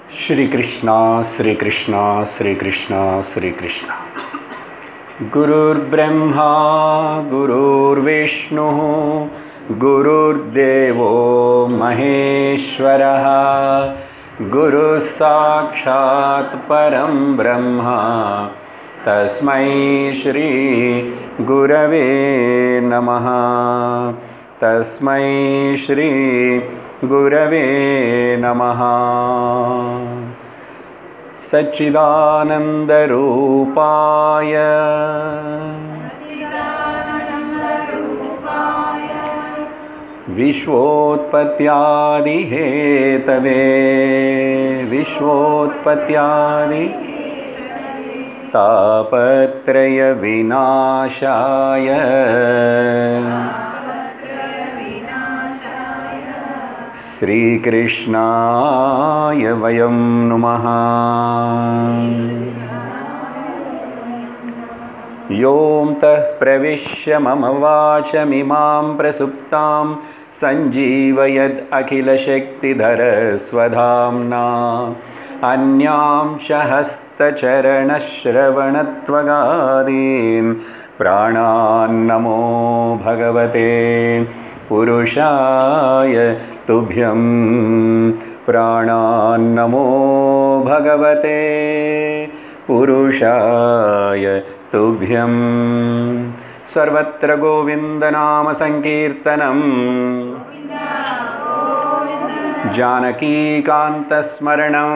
श्रीकृष्ण श्रीकृष्ण श्रीकृष्ण श्रीकृष्ण गुरुर्ब्रह्मा गुरुर्विष्णुः गुरुर्देवो महेश्वरः गुरुः साक्षात् परं ब्रह्म तस्मै श्रीगुरवे नमः तस्मै श्रीगुरवे नमः सच्चिदानन्दरूपाय विश्वोत्पत्त्यादिहेतवे विश्वोत्पत्त्यादि तापत्रयविनाशाय श्रीकृष्णाय वयं नुमः योऽन्तः प्रविश्य मम वाचमिमां प्रसुप्तां सञ्जीवयद् अखिलशक्तिधरस्वधाम्ना अन्यांश हस्तचरणश्रवणत्वगादीन् प्राणान्नमो भगवते पुरुषाय तुभ्यं प्राणान्नमो भगवते पुरुषाय तुभ्यं सर्वत्र गोविन्दनामसङ्कीर्तनम् జానకీకాంతస్మరణం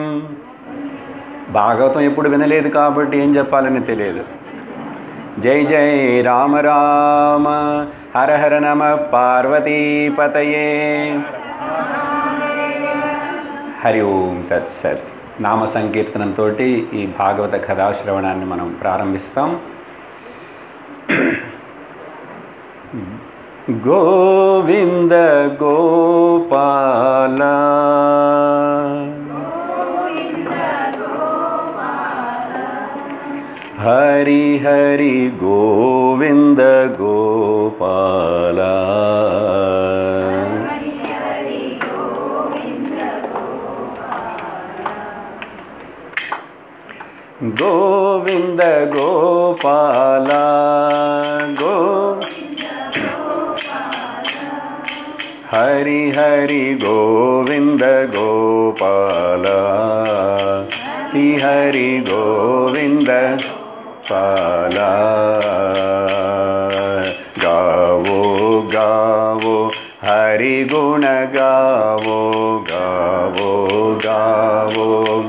భాగవతం ఎప్పుడు వినలేదు కాబట్టి ఏం చెప్పాలని తెలియదు జై జై రామ రామ హర హర నమ పార్వతీపతయే హరి ఓం తత్సత్ నామ సంకీర్తనంతో ఈ భాగవత కథాశ్రవణాన్ని మనం ప్రారంభిస్తాం గోవింద గోపాల హరి హరి గోవింద గోపాల గోవింద గోపాల గో హరి హరి గోవింద గోపాల హరి హరి గోవింద పాల గావో గావో హరి గుణ గావో గావో గావో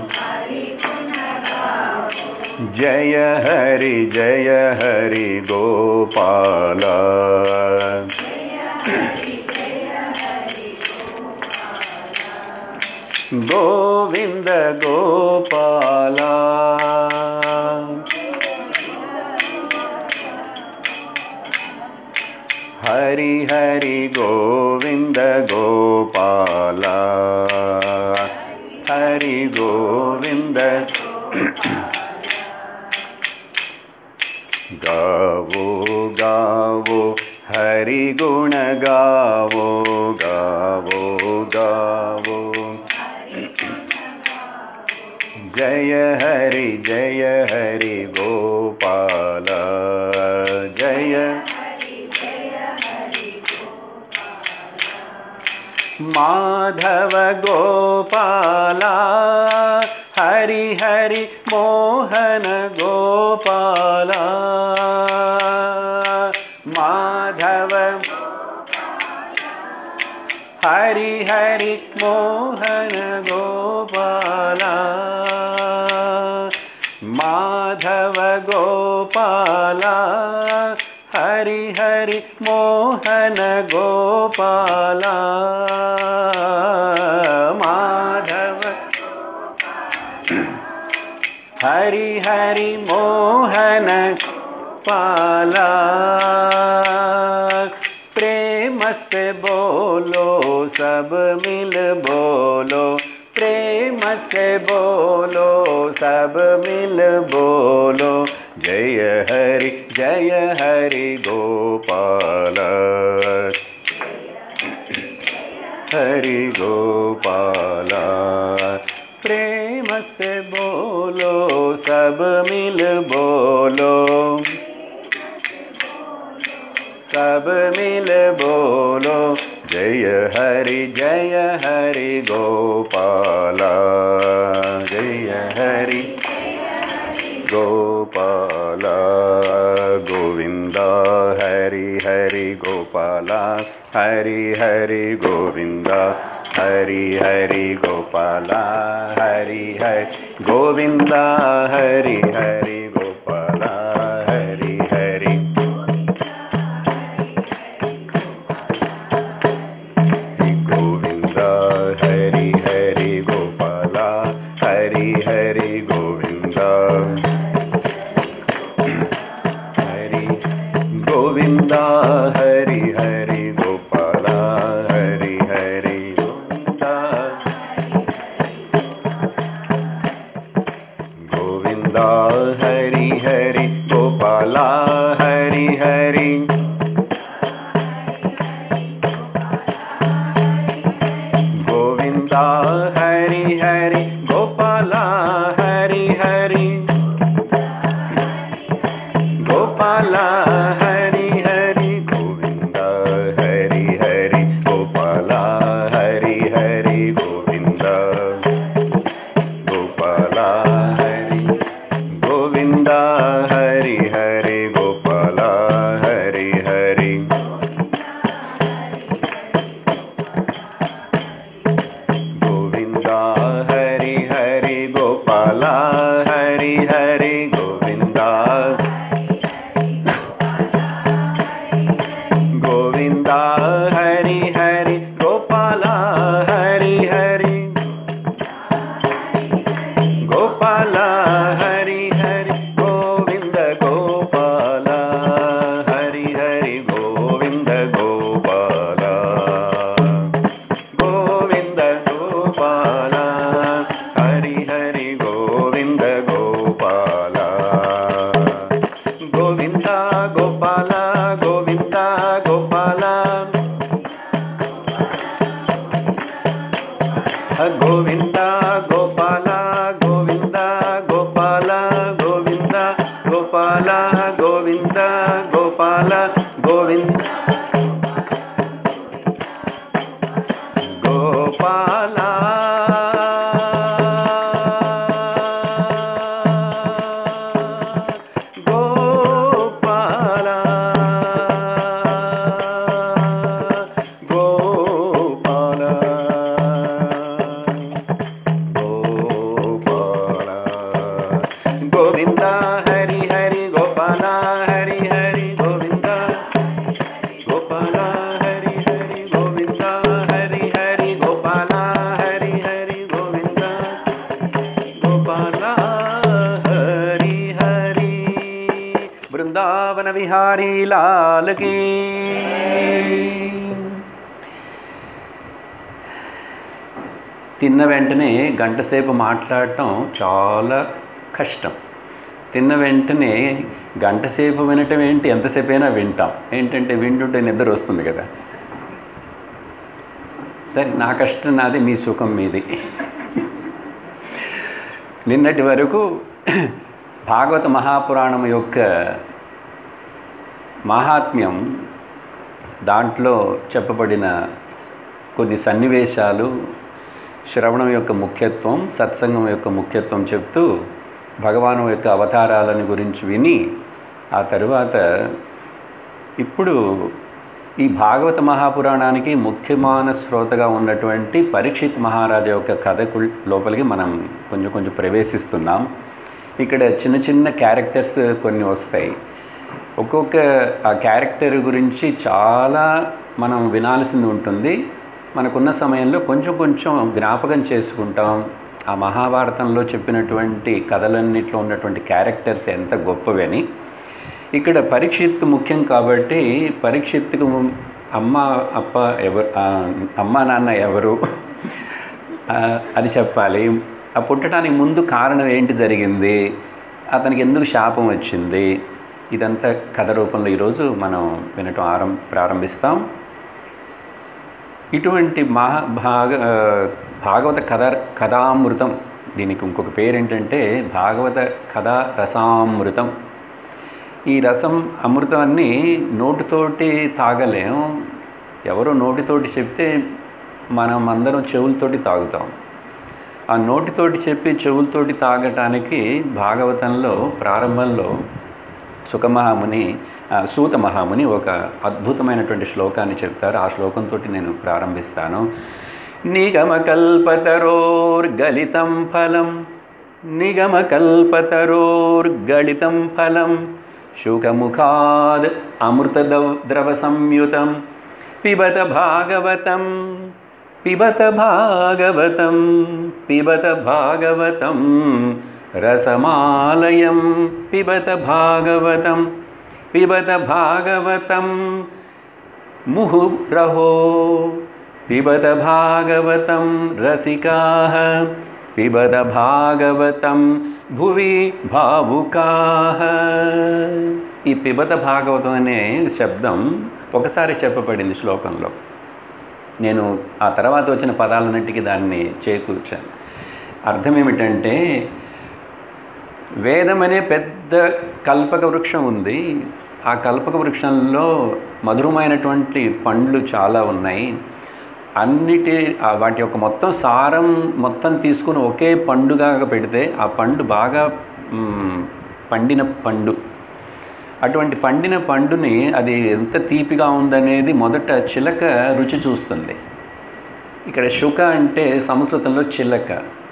జయ హరి జయ హరి గోపాల గోవింద గోపాల హరి హరి గోవింద గోపాల హరి గోవింద గావో గావో హరి గుణ గావో గావో గావో జయ హరి జయ హరి గోపాల జయ మాధవ గోపాల హరి హరి మోహన గోపాల మాధవ హరి హరి మోహన గోపాల మాధవ గోపాల హరి హరి మోహన గోపాల మాధవ హరి హరి మోహన పాలా प्रेम से बोलो सब मिल बोलो प्रेम से बोलो सब मिल बोलो जय हरि जय हरि गोपाल हरि गोपाल प्रेम से बोलो सब मिल बोलो सब मिल बोलो जय हरि जय हरि गोपाला जय हरि गोपाल गोविन्द हरि हरि गोपाल हरि हरि गोविन्द हरि हरि गोपाल हरि हरि गोविन्द हरि हरि गोपाल हरि हरि गोविन्द हरि हरि गोपाल हरि हरि गोविन्द हरि गोविन्द हरि हरि गोपाल हरि हरि गोविन्द गोविन्द हरि हरि गोपाल हरि हरि गोविन्द हरि हरि गोपाल हरि हरि गोपाल हरि हरि गोविन्द हरि हरि गोपाल हरि हरि गोविन्द गोपाल हरि गोविन्द हरि हरि गोपाल हरि हरि गोविन्द हरि हरि गोपाल हरि हरि गोविन्द गोविन्द हरि हरि गोपाल हरि हरि गोपाल हरि हरि गोविन्द गोपाल हरि हरि गोविन्द गोपाल गोविन्द गोपाल हरि हरि गोविन्द गोपाल गोविन्द गोपाल गोविन्द गोपाल गोविन्द गोपाल गोविन्द गोपाल गोविन्द गोपाल गोविन्द गोपाल गोविन्द गोपाल गोपाल गोपाल गोपाल गोविन्द हरि हरि गोपाल हरि हरि गोविन्द गोपाल हरि हरि गोविन्द हरि हरि गोपाल हरि हरि गोविन्द गोपाल हरि हरि वृंदावन विहारी लाल की తిన్న వెంటనే గంట సేపు మాట్లాడటం చాలా కష్టం తిన్న వెంటనే గంట సేపు వినటం ఏంటి ఎంతసేపు అయినా వింటాం ఏంటంటే వింటుంటే నిద్ర వస్తుంది కదా సరే నా కష్టం నాది మీ సుఖం మీది నిన్నటి వరకు భాగవత మహాపురాణం యొక్క మహాత్మ్యం దాంట్లో చెప్పబడిన కొన్ని సన్నివేశాలు శ్రవణం యొక్క ముఖ్యత్వం సత్సంగం యొక్క ముఖ్యత్వం చెప్తూ భగవాను యొక్క అవతారాలను గురించి విని ఆ తరువాత ఇప్పుడు ఈ భాగవత మహాపురాణానికి ముఖ్యమైన శ్రోతగా ఉన్నటువంటి పరీక్షిత్ మహారాజా యొక్క కథకు లోపలికి మనం కొంచెం కొంచెం ప్రవేశిస్తున్నాం ఇక్కడ చిన్న చిన్న క్యారెక్టర్స్ కొన్ని వస్తాయి ఒక్కొక్క ఆ క్యారెక్టర్ గురించి చాలా మనం వినాల్సింది ఉంటుంది మనకున్న సమయంలో కొంచెం కొంచెం జ్ఞాపకం చేసుకుంటాం ఆ మహాభారతంలో చెప్పినటువంటి కథలన్నిట్లో ఉన్నటువంటి క్యారెక్టర్స్ ఎంత గొప్పవని ఇక్కడ పరీక్షిత్ ముఖ్యం కాబట్టి పరీక్షిత్తుకు అమ్మ అప్ప ఎవరు ఆ, అమ్మ నాన్న ఎవరు ఆ, అది చెప్పాలి ఆ పుట్టడానికి ముందు కారణం ఏంటి జరిగింది అతనికి ఎందుకు శాపం వచ్చింది ఇదంతా కథ రూపంలో ఈరోజు మనం వినటం ఆరం ప్రారంభిస్తాం ఇటువంటి మహా భాగ ఆ, భాగవత కథ కథామృతం దీనికి ఇంకొక పేరు ఏంటంటే భాగవత కథా రసామృతం ఈ రసం అమృతాన్ని నోటితోటి తాగలేం ఎవరో నోటితోటి చెప్తే మనం అందరం చెవులతోటి తాగుతాం ఆ నోటితోటి చెప్పి చెవులతోటి తాగటానికి భాగవతంలో ప్రారంభంలో సుఖమహాముని ఆ, సూత మహాముని ఒక అద్భుతమైనటువంటి శ్లోకాన్ని చెప్తారు ఆ శ్లోకంతో నేను ప్రారంభిస్తాను నిగమకల్పతరోర్గలితం ఫలం నిగమకల్పతరోర్గళితం ఫలం శుకముఖాద్ అమృతద్రవ సంయుతం పిబత భాగవతం పిబత భాగవతం పిబత భాగవతం రసమాలయం పిబత భాగవతం పిబత భాగవతం ముహురహో పిబత భాగవతం రసికాః పిబత భాగవతం భువి భావుకాః ఈ పిబత భాగవతం అనే శబ్దం ఒకసారి చెప్పబడింది శ్లోకంలో నేను ఆ తర్వాత వచ్చిన పదాలన్నింటికి దాన్ని చేకూర్చాను అర్థం ఏమిటంటే వేదం అనే పెద్ద కల్పక వృక్షం ఉంది ఆ కల్పక వృక్షంలో మధురమైనటువంటి పండ్లు చాలా ఉన్నాయి అన్నిటి ఆ వాటి యొక్క మొత్తం సారం మొత్తం తీసుకుని ఒకే పండుగ పెడితే ఆ పండు బాగా మ్, పండిన పండు అటువంటి పండిన పండుని అది ఎంత తీపిగా ఉందనేది మొదట చిలక రుచి చూస్తుంది ఇక్కడ శుక అంటే సంస్కృతంలో చిలక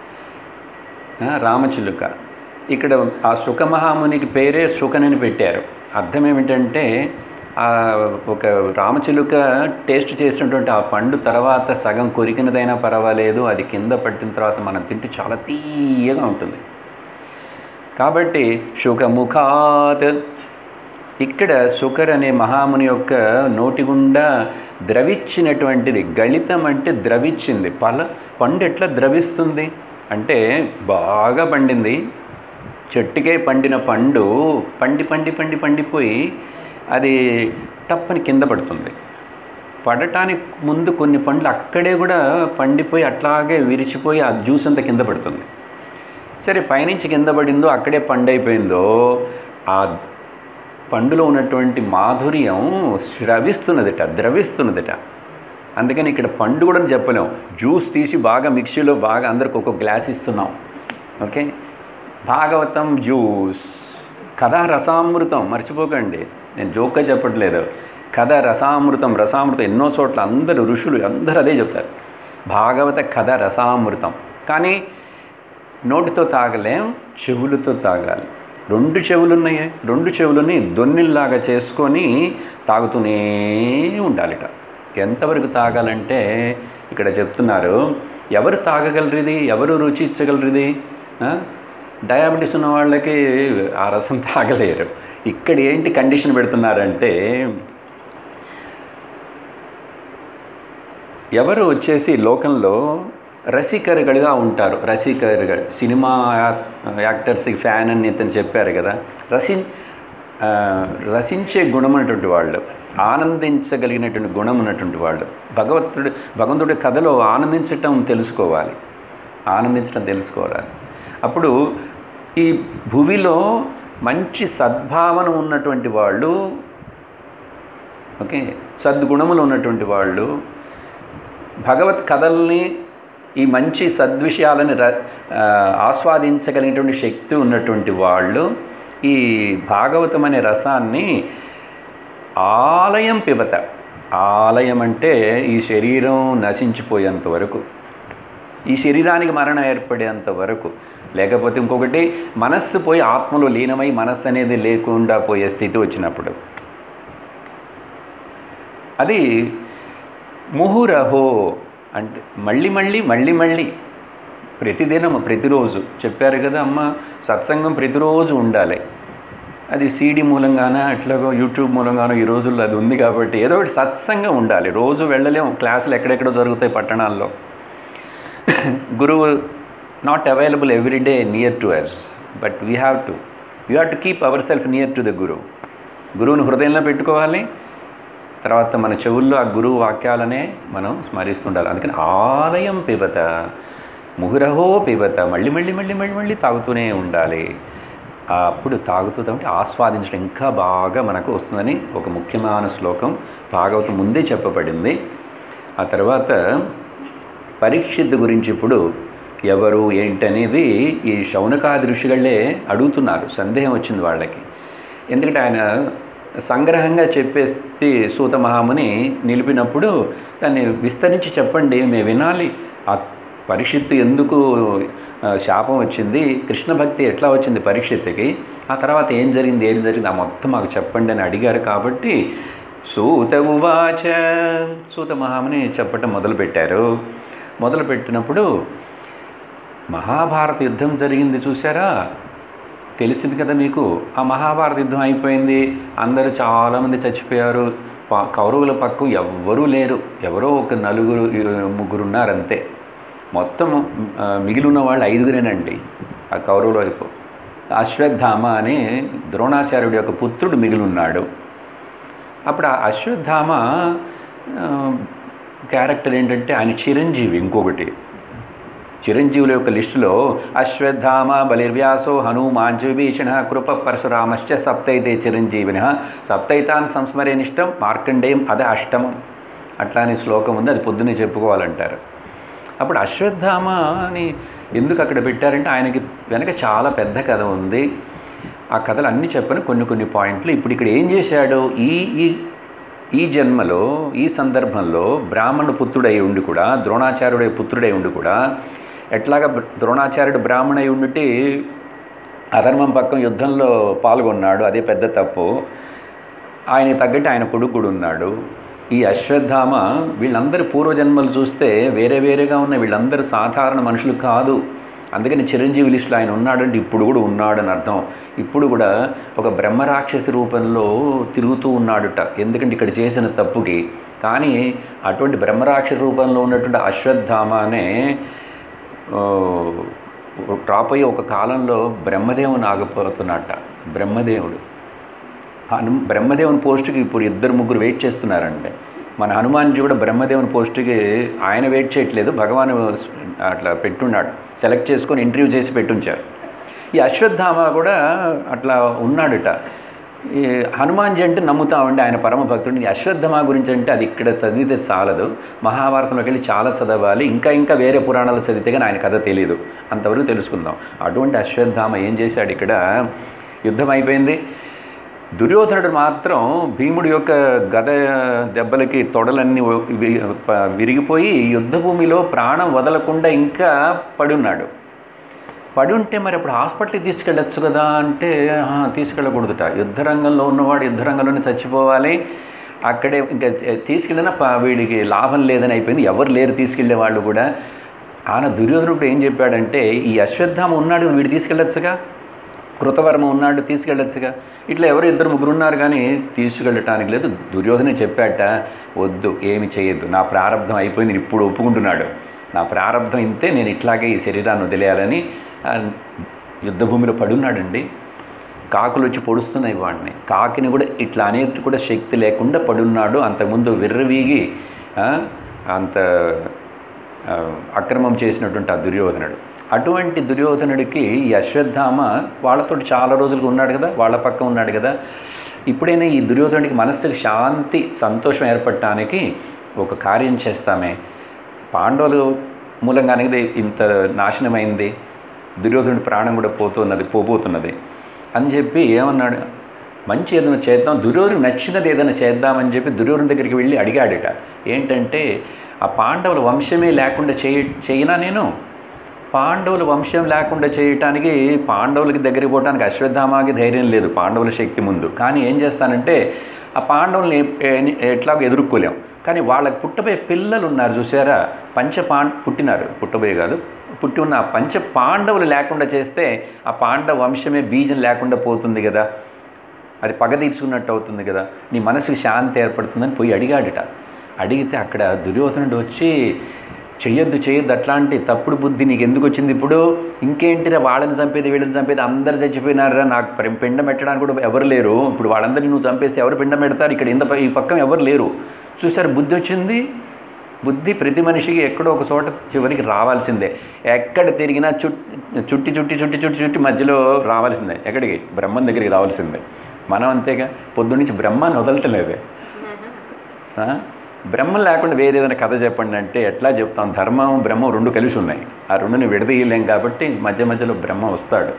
ఆ, రామచిలుక ఇక్కడ ఆ సుఖమహామునికి పేరే సుఖనని పెట్టారు అర్థం ఏమిటంటే ఆ ఒక రామచిలుక టేస్ట్ చేసినటువంటి ఆ పండు తర్వాత సగం కొరికినదైనా పర్వాలేదు అది కింద పట్టిన తర్వాత మనం తింటే చాలా తీయగా ఉంటుంది కాబట్టి శుకముఖాత్ ఇక్కడ శుకర్ అనే మహాముని యొక్క నోటి గుండా ద్రవిచ్చినటువంటిది గళితం అంటే ద్రవిచ్చింది పల పండు ఎట్లా ద్రవిస్తుంది అంటే బాగా పండింది చెట్టుకే పండిన పండు పండి పండి పండి పండిపోయి అది టప్పని కింద పడుతుంది పడటానికి ముందు కొన్ని పండ్లు అక్కడే కూడా పండిపోయి అట్లాగే విరిచిపోయి ఆ జ్యూస్ అంతా కింద పడుతుంది సరే పైనుంచి కింద పడిందో అక్కడే పండు అయిపోయిందో ఆ పండులో ఉన్నటువంటి మాధుర్యం స్రవిస్తున్నదిట ద్రవిస్తున్నదిట అందుకని ఇక్కడ పండు కూడా చెప్పలేం జ్యూస్ తీసి బాగా మిక్సీలో బాగా అందరికి ఒక గ్లాస్ ఇస్తున్నాం ఓకే భాగవతం జ్యూస్ కథ రసామృతం మర్చిపోకండి నేను జోక్గా చెప్పట్లేదు కథ రసామృతం రసామృతం ఎన్నో చోట్ల అందరు ఋషులు అందరూ అదే చెప్తారు భాగవత కథ రసామృతం కానీ నోటితో తాగలేం చెవులతో తాగాలి రెండు చెవులు ఉన్నాయి రెండు చెవులని దొన్నిల్లాగా చేసుకొని తాగుతూనే ఉండాలిట ఎంతవరకు తాగాలంటే ఇక్కడ చెప్తున్నారు ఎవరు తాగగలరు ఇది ఎవరు రుచించగలరు ఇది ఆ? డయాబెటీస్ ఉన్న వాళ్ళకి ఆ రసం తాగలేరు ఇక్కడ ఏంటి కండిషన్ పెడుతున్నారంటే ఎవరు వచ్చేసి లోకంలో రసికరులుగా ఉంటారు రసికరుಗಳು సినిమా యా- యాక్టర్స్కి ఫ్యాన్ అని ఇతను చెప్పారు కదా రసి ఆ, రసించే గుణం ఉన్నటువంటి వాళ్ళు ఆనందించగలిగినటువంటి గుణం ఉన్నటువంటి వాళ్ళు భగవంతుడు భగవంతుడి కథలో ఆనందించటం తెలుసుకోవాలి ఆనందించడం తెలుసుకోవాలి అప్పుడు ఈ భువిలో మంచి సద్భావన ఉన్నటువంటి వాళ్ళు ఓకే సద్గుణములు ఉన్నటువంటి వాళ్ళు భగవత్ కథల్ని ఈ మంచి సద్విషయాలని ర ఆ, ఆస్వాదించగలిగినటువంటి శక్తి ఉన్నటువంటి వాళ్ళు ఈ భాగవతం అనే రసాన్ని ఆలయం పిబత ఆలయం అంటే ఈ శరీరం నశించిపోయేంత వరకు ఈ శరీరానికి మరణం ఏర్పడేంత వరకు లేకపోతే ఇంకొకటి మనస్సు పోయి ఆత్మలో లీనమై మనస్సు అనేది లేకుండా పోయే స్థితి వచ్చినప్పుడు అది ముహురహో అంటే మళ్ళీ మళ్ళీ మళ్ళీ మళ్ళీ ప్రతిదినం ప్రతిరోజు చెప్పారు కదా అమ్మ సత్సంగం ప్రతిరోజు ఉండాలి అది సీడీ మూలంగానో అట్లాగో యూట్యూబ్ మూలంగానో ఈ రోజుల్లో అది ఉంది కాబట్టి ఏదో ఒకటి సత్సంగం ఉండాలి రోజు వెళ్ళలేము క్లాసులు ఎక్కడెక్కడో జరుగుతాయి పట్టణాల్లో గురువు not available every day near to us but we have to you have to keep our self near to the గురువు గురువుని హృదయంలో పెట్టుకోవాలి తర్వాత మన చెవుల్లో ఆ గురువు వాక్యాలనే మనం స్మరిస్తుండాలి అందుకని ఆలయం పిబత ముహురహో పిబత మళ్ళీ మళ్ళీ మళ్ళీ మళ్ళీ మళ్ళీ తాగుతూనే ఉండాలి అప్పుడు తాగుతూ తాగుతూ ఆస్వాదించడం ఇంకా బాగా మనకు వస్తుందని ఒక ముఖ్యమైన శ్లోకం భాగవతం ముందే చెప్పబడింది ఆ తర్వాత పరీక్షిత్ గురించి ఇప్పుడు ఎవరు ఏంటనేది ఈ శౌనకాది ఋషిಗಳే అడుగుతున్నారు సందేహం వచ్చింది వాళ్ళకి ఎందుకంటే ఆయన సంగ్రహంగా చెప్పేసి సూత మహాముని నిలిపినప్పుడు దాన్ని విస్తరించి చెప్పండి మేము వినాలి ఆ పరీక్షిత్తు ఎందుకు ఆ, శాపం వచ్చింది కృష్ణ భక్తి ఎట్లా వచ్చింది పరీక్షిత్తుకి ఆ తర్వాత ఏం జరిగింది ఏం జరిగింది ఆ మొత్తం మాకు చెప్పండి అని అడిగారు కాబట్టి సూత ఉవాచ సూత మహాముని చెప్పటం మొదలుపెట్టారు మొదలుపెట్టినప్పుడు మహాభారత యుద్ధం జరిగింది చూసారా తెలిసింది కదా మీకు ఆ మహాభారత యుద్ధం అయిపోయింది అందరూ చాలామంది చచ్చిపోయారు పా- కౌరవుల పక్క ఎవ్వరూ లేరు ఎవరో ఒక నలుగురు ముగ్గురు ఉన్నారంతే మొత్తం ఆ, మిగిలి ఉన్న వాళ్ళు ఐదుగురేనండి ఆ కౌరవుల వైపు అశ్వత్థామ అని ద్రోణాచార్యుడి యొక్క పుత్రుడు మిగిలి ఉన్నాడు అప్పుడు ఆ అశ్వత్థామ ఆ, క్యారెక్టర్ ఏంటంటే ఆయన చిరంజీవి ఇంకొకటి చిరంజీవుల యొక్క లిస్టులో అశ్వత్థామ బలిర్వ్యాసో హనుమాన్ విభీషణ కృప పరశురామశ్చ సప్తైతే చిరంజీవిన సప్తైతాన్ సంస్మరేనిష్టం మార్కండేయం అదే అష్టమం అట్లా అని శ్లోకం ఉంది అది పొద్దున్నే చెప్పుకోవాలంటారు అప్పుడు అశ్వత్థామ అని ఎందుకు అక్కడ పెట్టారంటే ఆయనకి వెనక చాలా పెద్ద కథ ఉంది ఆ కథలు అన్నీ చెప్పని కొన్ని కొన్ని పాయింట్లు ఇప్పుడు ఇక్కడ ఏం చేశాడు ఈ ఈ ఈ జన్మలో ఈ సందర్భంలో బ్రాహ్మణ పుత్రుడై ఉండి కూడా ద్రోణాచార్యుడై పుత్రుడై ఉండి కూడా ఎట్లాగా బ్ర- ద్రోణాచార్యుడు బ్రాహ్మణై ఉండి అధర్మం పక్కన యుద్ధంలో పాల్గొన్నాడు అదే పెద్ద తప్పు ఆయన తగ్గట్టు ఆయన కొడుకు కూడా ఉన్నాడు ఈ అశ్వత్థామ వీళ్ళందరి పూర్వజన్మలు చూస్తే వేరే వేరేగా ఉన్న వీళ్ళందరూ సాధారణ మనుషులు కాదు అందుకని చిరంజీవి లిస్టులో ఆయన ఉన్నాడంటే ఇప్పుడు కూడా ఉన్నాడని అర్థం ఇప్పుడు కూడా ఒక బ్రహ్మరాక్షసి రూపంలో తిరుగుతూ ఉన్నాడుట ఎందుకంటే ఇక్కడ చేసిన తప్పుకి కానీ అటువంటి బ్రహ్మరాక్షస రూపంలో ఉన్నటువంటి అశ్వత్థామ అనే ఆ, రాబోయే ఒక కాలంలో బ్రహ్మదేవుని ఆగపోతున్నట్ట బ్రహ్మదేవుడు హను బ్రహ్మదేవుని పోస్టుకి ఇప్పుడు ఇద్దరు ముగ్గురు వెయిట్ చేస్తున్నారంటే మన హనుమాన్జీ కూడా బ్రహ్మదేవుని పోస్టుకి ఆయన వెయిట్ చేయట్లేదు భగవాన్ అట్లా పెట్టున్నాడు సెలెక్ట్ చేసుకొని ఇంటర్వ్యూ చేసి పెట్టుంచారు ఈ అశ్వత్థామ కూడా అట్లా ఉన్నాడుట ఈ హనుమాన్జీ అంటే నమ్ముతామండి ఆయన పరమ భక్తుడిని ఈ అశ్వత్థామ గురించి అంటే అది ఇక్కడ చదివితే చాలదు మహాభారతంలోకి వెళ్ళి చాలా చదవాలి ఇంకా ఇంకా వేరే పురాణాలు చదివితే కానీ ఆయన కథ తెలియదు అంతవరకు తెలుసుకుందాం అటువంటి అశ్వత్థామ ఏం చేశాడు ఇక్కడ యుద్ధం అయిపోయింది దుర్యోధనుడు మాత్రం భీముడి యొక్క గద దెబ్బలకి తొడలన్నీ వి- ప- విరిగిపోయి యుద్ధభూమిలో ప్రాణం వదలకుండా ఇంకా పడున్నాడు పడుంటే మరి అప్పుడు హాస్పిటల్కి తీసుకెళ్ళచ్చు కదా అంటే "ఆహా, తీసుకెళ్ళకూడదుట యుద్ధరంగంలో ఉన్నవాడు యుద్ధరంగంలోనే చచ్చిపోవాలి అక్కడే ఇంకా తీసుకెళ్ళినా ప- వీడికి లాభం లేదని అయిపోయింది ఎవరు లేరు తీసుకెళ్లే వాళ్ళు కూడా ఆయన దుర్యోధనుడు ఏం చెప్పాడంటే ఈ అశ్వత్థామ ఉన్నాడు వీడు తీసుకెళ్ళొచ్చుగా కృతవర్మ ఉన్నాడు తీసుకెళ్ళొచ్చుగా ఇట్లా ఎవరు ఇద్దరు ముగ్గురు ఉన్నారు కానీ తీసుకెళ్ళటానికి లేదు దుర్యోధనే చెప్పాట వద్దు ఏమి చేయొద్దు నా ప్రారంధం అయిపోయింది నేను ఇప్పుడు ఒప్పుకుంటున్నాడు నా ప్రారంధం ఇంతే నేను ఇట్లాగే ఈ శరీరాన్ని వదిలేయాలని ఆ, యుద్ధభూమిలో పడున్నాడండి కాకులు వచ్చి పొడుస్తున్నాయి వాడిని కాకిని కూడా ఇట్లా అనేది కూడా శక్తి లేకుండా పడున్నాడు అంతకుముందు విర్రవీగి ఆ, అంత ఆ, అక్రమం చేసినటువంటి ఆ దుర్యోధనుడు అటువంటి దుర్యోధనుడికి ఈ అశ్వత్థామ వాళ్ళతో చాలా రోజులుగా ఉన్నాడు కదా వాళ్ళ పక్క ఉన్నాడు కదా ఇప్పుడైనా ఈ దుర్యోధనుడికి మనస్సుకి శాంతి సంతోషం ఏర్పడటానికి ఒక కార్యం చేస్తామే పాండవులు మూలంగానే ఇది ఇంత నాశనమైంది దుర్యోధనుడి ప్రాణం కూడా పోతున్నది పోబోతున్నది అని చెప్పి ఏమన్నాడు మంచి ఏదైనా చేద్దాం దుర్యోధను నచ్చినది ఏదైనా చేద్దామని చెప్పి దుర్యోధను దగ్గరికి వెళ్ళి అడిగాడట ఏంటంటే ఆ పాండవుల వంశమే లేకుండా చేయ చేయనా నేను పాండవుల వంశం లేకుండా చేయటానికి పాండవులకి దగ్గరికి పోవడానికి అశ్వత్థామాకి ధైర్యం లేదు పాండవుల శక్తి ముందు కానీ ఏం చేస్తానంటే ఆ పాండవుల్ని ఎ- ఎట్లాగో ఎదుర్కోలేం కానీ వాళ్ళకి పుట్టబోయే పిల్లలు ఉన్నారు చూసారా పంచ పాం పుట్టినారు పుట్టబోయే కాదు పుట్టి ఉన్న ఆ పంచ పాండవులు లేకుండా చేస్తే ఆ పాండవ వంశమే బీజం లేకుండా పోతుంది కదా అది పగ తీర్చుకున్నట్టు అవుతుంది కదా నీ మనసుకి శాంతి ఏర్పడుతుందని పోయి అడిగాడట అడిగితే అక్కడ దుర్యోధనుడు వచ్చి చెయ్యొద్దు చెయ్యొద్దు అట్లాంటి తప్పుడు బుద్ధి నీకు ఎందుకు వచ్చింది ఇప్పుడు ఇంకేంటిరా వాళ్ళని చంపేది వీళ్ళని చంపేది అందరు చచ్చిపోయినారా నాకు పరి- పిండం పెట్టడానికి కూడా ఎవరు లేరు ఇప్పుడు వాళ్ళందరినీ నువ్వు చంపేస్తే ఎవరు పిండం పెడతారు ఇక్కడ ఇంత ప- ఈ పక్కన ఎవరు లేరు చూసారు బుద్ధి వచ్చింది బుద్ధి ప్రతి మనిషికి ఎక్కడో ఒక చోట చివరికి రావాల్సిందే ఎక్కడ తిరిగినా చుట్ చుట్టి చుట్టి చుట్టి చుట్టి చుట్టి మధ్యలో రావాల్సిందే ఎక్కడికి బ్రహ్మం దగ్గరికి రావాల్సిందే మనం అంతేగా పొద్దున్నుంచి బ్రహ్మాన్ని వదలటలేదే ఆ? బ్రహ్మం లేకుండా వేరే ఏదైనా కథ చెప్పండి అంటే ఎట్లా చెప్తాం ధర్మం బ్రహ్మం రెండు కలిసి ఉన్నాయి ఆ రెండుని విడదీయలేం కాబట్టి మధ్య మధ్యలో బ్రహ్మ వస్తాడు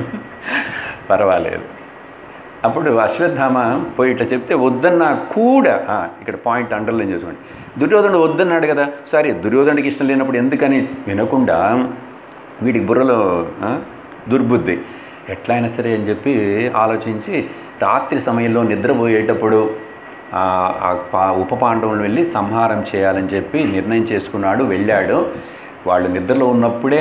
పర్వాలేదు అప్పుడు అశ్వత్థామ పోయి ఇట్లా చెప్తే వద్దన్నా కూడా ఆ, ఇక్కడ పాయింట్ అండర్లైన్ చేసుకోండి దుర్యోధనుడు వద్దన్నాడు కదా సరే దుర్యోధనుడికి ఇష్టం లేనప్పుడు ఎందుకని వినకుండా వీడికి బుర్రలో ఆ, దుర్బుద్ధి ఎట్లా అయినా సరే అని చెప్పి ఆలోచించి రాత్రి సమయంలో నిద్రపోయేటప్పుడు ఆ ఆ పా- ఉప పాండవులను వెళ్ళి సంహారం చేయాలని చెప్పి నిర్ణయం చేసుకున్నాడు వెళ్ళాడు వాళ్ళు నిద్రలో ఉన్నప్పుడే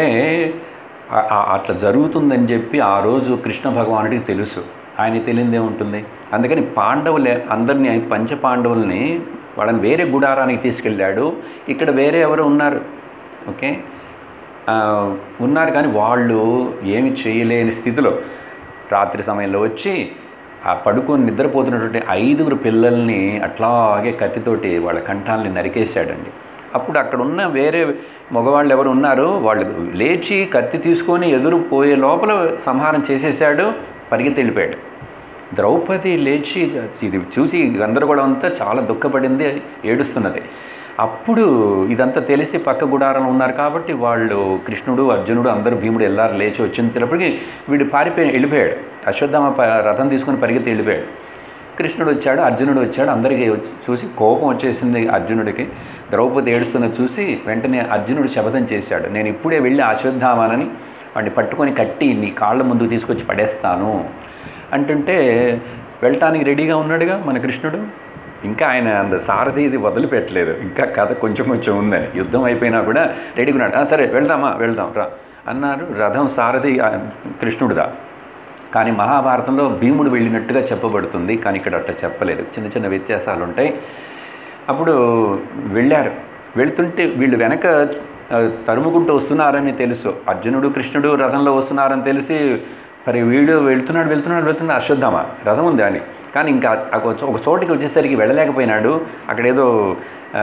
ఆ- ఆ- అట్లా జరుగుతుందని చెప్పి ఆ రోజు కృష్ణ భగవానుడికి తెలుసు ఆయన తెలియదే ఉంటుంది అందుకని పాండవులే అందరినీ పంచ పాండవుల్ని వాళ్ళని వేరే గుడారానికి తీసుకెళ్ళాడు ఇక్కడ వేరే ఎవరు ఉన్నారు ఓకే ఆ, ఉన్నారు కానీ వాళ్ళు ఏమి చేయలేని స్థితిలో రాత్రి సమయంలో వచ్చి ఆ పడుకొని నిద్రపోతున్నటువంటి ఐదుగురు పిల్లల్ని అట్లాగే కత్తితోటి వాళ్ళ కంఠాలని నరికేశాడండి అప్పుడు అక్కడ ఉన్న వేరే మగవాళ్ళు ఎవరు ఉన్నారో వాళ్ళు లేచి కత్తి తీసుకొని ఎదురు పోయే లోపల సంహారం చేసేసాడు పరిగెత్తి వెళ్ళిపోయాడు ద్రౌపది లేచి ఇది చూసి గందరగోళం అంతా చాలా దుఃఖపడింది ఏడుస్తున్నది అప్పుడు ఇదంతా తెలిసి పక్క గుడారంలో ఉన్నారు కాబట్టి వాళ్ళు కృష్ణుడు అర్జునుడు అందరూ భీముడు ఎల్లారు లేచి వచ్చినప్పటికీ వీడు పారిపోయి వెళ్ళిపోయాడు అశ్వత్థామ ప- రథం తీసుకొని పరిగెత్తి వెళ్ళిపోయాడు కృష్ణుడు వచ్చాడు అర్జునుడు వచ్చాడు అందరికీ వచ్చి- చూసి కోపం వచ్చేసింది అర్జునుడికి ద్రౌపది ఏడుస్తున్న చూసి వెంటనే అర్జునుడు శపథం చేశాడు నేను ఇప్పుడే వెళ్ళి అశ్వత్థామానని వాడిని పట్టుకొని కట్టి నీ కాళ్ళ ముందుకు తీసుకొచ్చి పడేస్తాను అంటుంటే వెళ్ళటానికి రెడీగా ఉన్నాడుగా మన కృష్ణుడు ఇంకా ఆయన అంత సారథి ఇది వదిలిపెట్టలేదు ఇంకా కథ కొంచెం కొంచెం ఉందని యుద్ధం అయిపోయినా కూడా రెడీగా ఉన్నాడు "ఆ, సరే వెళ్దామా వెళ్దాం రా అన్నారు రథం సారథి ఆ, కృష్ణుడిదా కానీ మహాభారతంలో భీముడు వెళ్ళినట్టుగా చెప్పబడుతుంది కానీ ఇక్కడ అట్లా చెప్పలేదు చిన్న చిన్న వ్యత్యాసాలు ఉంటాయి అప్పుడు వెళ్ళారు వెళ్తుంటే వీళ్ళు వెనక ఆ, తరుముకుంటూ వస్తున్నారని తెలుసు అర్జునుడు కృష్ణుడు రథంలో వస్తున్నారని తెలిసి మరి వీడు వెళ్తున్నాడు వెళ్తున్నాడు వెళ్తున్నాడు అశ్వత్థామ రథం ఉంది అని కానీ ఇంకా ఆ ఒక చో- ఒక చోటికి వచ్చేసరికి వెళ్ళలేకపోయినాడు అక్కడ ఏదో ఆ,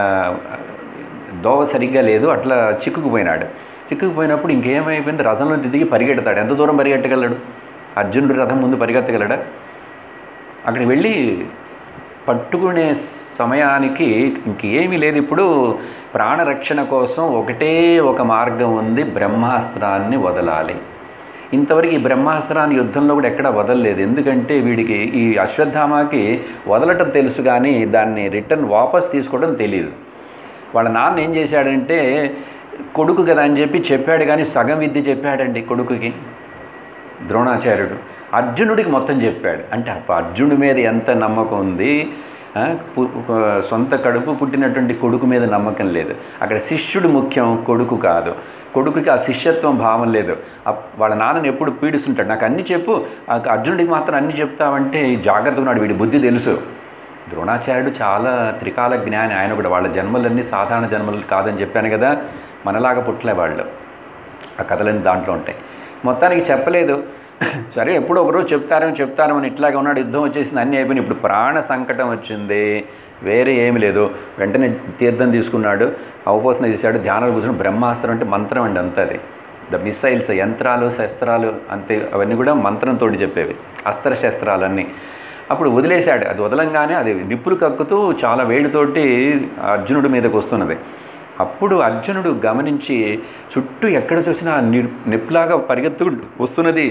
దోవ సరిగ్గా లేదు అట్లా చిక్కుకుపోయినాడు చిక్కుకుపోయినప్పుడు ఇంకేమైపోయింది రథంలో దిగి పరిగెడతాడు ఎంత దూరం పరిగెట్టగలడు అర్జునుడు రథం ముందు పరిగెత్తగలడా అక్కడికి వెళ్ళి పట్టుకునే సమయానికి ఇంకేమీ లేదు ఇప్పుడు ప్రాణరక్షణ కోసం ఒకటే ఒక మార్గం ఉంది బ్రహ్మాస్త్రాన్ని వదలాలి ఇంతవరకు ఈ బ్రహ్మాస్త్రాన్ని యుద్ధంలో కూడా ఎక్కడా వదలలేదు ఎందుకంటే వీడికి ఈ అశ్వత్థామాకి వదలటం తెలుసు కానీ దాన్ని రిటర్న్ వాపస్ తీసుకోవడం తెలియదు వాళ్ళ నాన్న ఏం చేశాడంటే కొడుకు కదా అని చెప్పి చెప్పాడు కానీ సగం విద్య చెప్పాడండి కొడుకుకి ద్రోణాచార్యుడు అర్జునుడికి మొత్తం చెప్పాడు అంటే అప్ప అర్జునుడి మీద ఎంత నమ్మకం ఉంది ఆ, పు- పు- సొంత కడుపు పుట్టినటువంటి కొడుకు మీద నమ్మకం లేదు అక్కడ శిష్యుడు ముఖ్యం కొడుకు కాదు కొడుకుకి ఆ శిష్యత్వం భావం లేదు అప్- వాళ్ళ నాన్నని ఎప్పుడు పీడిస్తుంటాడు నాకు అన్ని చెప్పు ఆ అర్జునుడికి మాత్రం అన్ని చెప్తావంటే జాగ్రత్తగా ఉన్నాడు వీడి బుద్ధి తెలుసు ద్రోణాచార్యుడు చాలా త్రికాల జ్ఞాని ఆయన కూడా వాళ్ళ జన్మలన్నీ సాధారణ జన్మలు కాదని చెప్పాను కదా మనలాగా పుట్టలే వాళ్ళు ఆ కథలన్నీ దాంట్లో ఉంటాయి మొత్తానికి చెప్పలేదు సరే ఎప్పుడో ఒకరోజు చెప్తారని చెప్తారు అని ఇట్లాగే ఉన్నాడు యుద్ధం వచ్చేసింది అన్నీ అయిపోయినాయి ఇప్పుడు ప్రాణ సంకటం వచ్చింది వేరే ఏమి లేదు వెంటనే తీర్థం తీసుకున్నాడు అవపోసన చేశాడు ధ్యానాలు కూర్చుని బ్రహ్మాస్త్రం అంటే మంత్రం అండి అంత అది ద మిసైల్స్ యంత్రాలు శస్త్రాలు అంతే అవన్నీ కూడా మంత్రంతో చెప్పేవి అస్త్ర శస్త్రాలన్నీ అప్పుడు వదిలేశాడు అది వదలంగానే అది నిప్పులు కక్కుతూ చాలా వేడితోటి అర్జునుడి మీదకి వస్తున్నది అప్పుడు అర్జునుడు గమనించి చుట్టూ ఎక్కడ చూసినా ని నిప్పులాగా పరిగెత్తు వస్తున్నది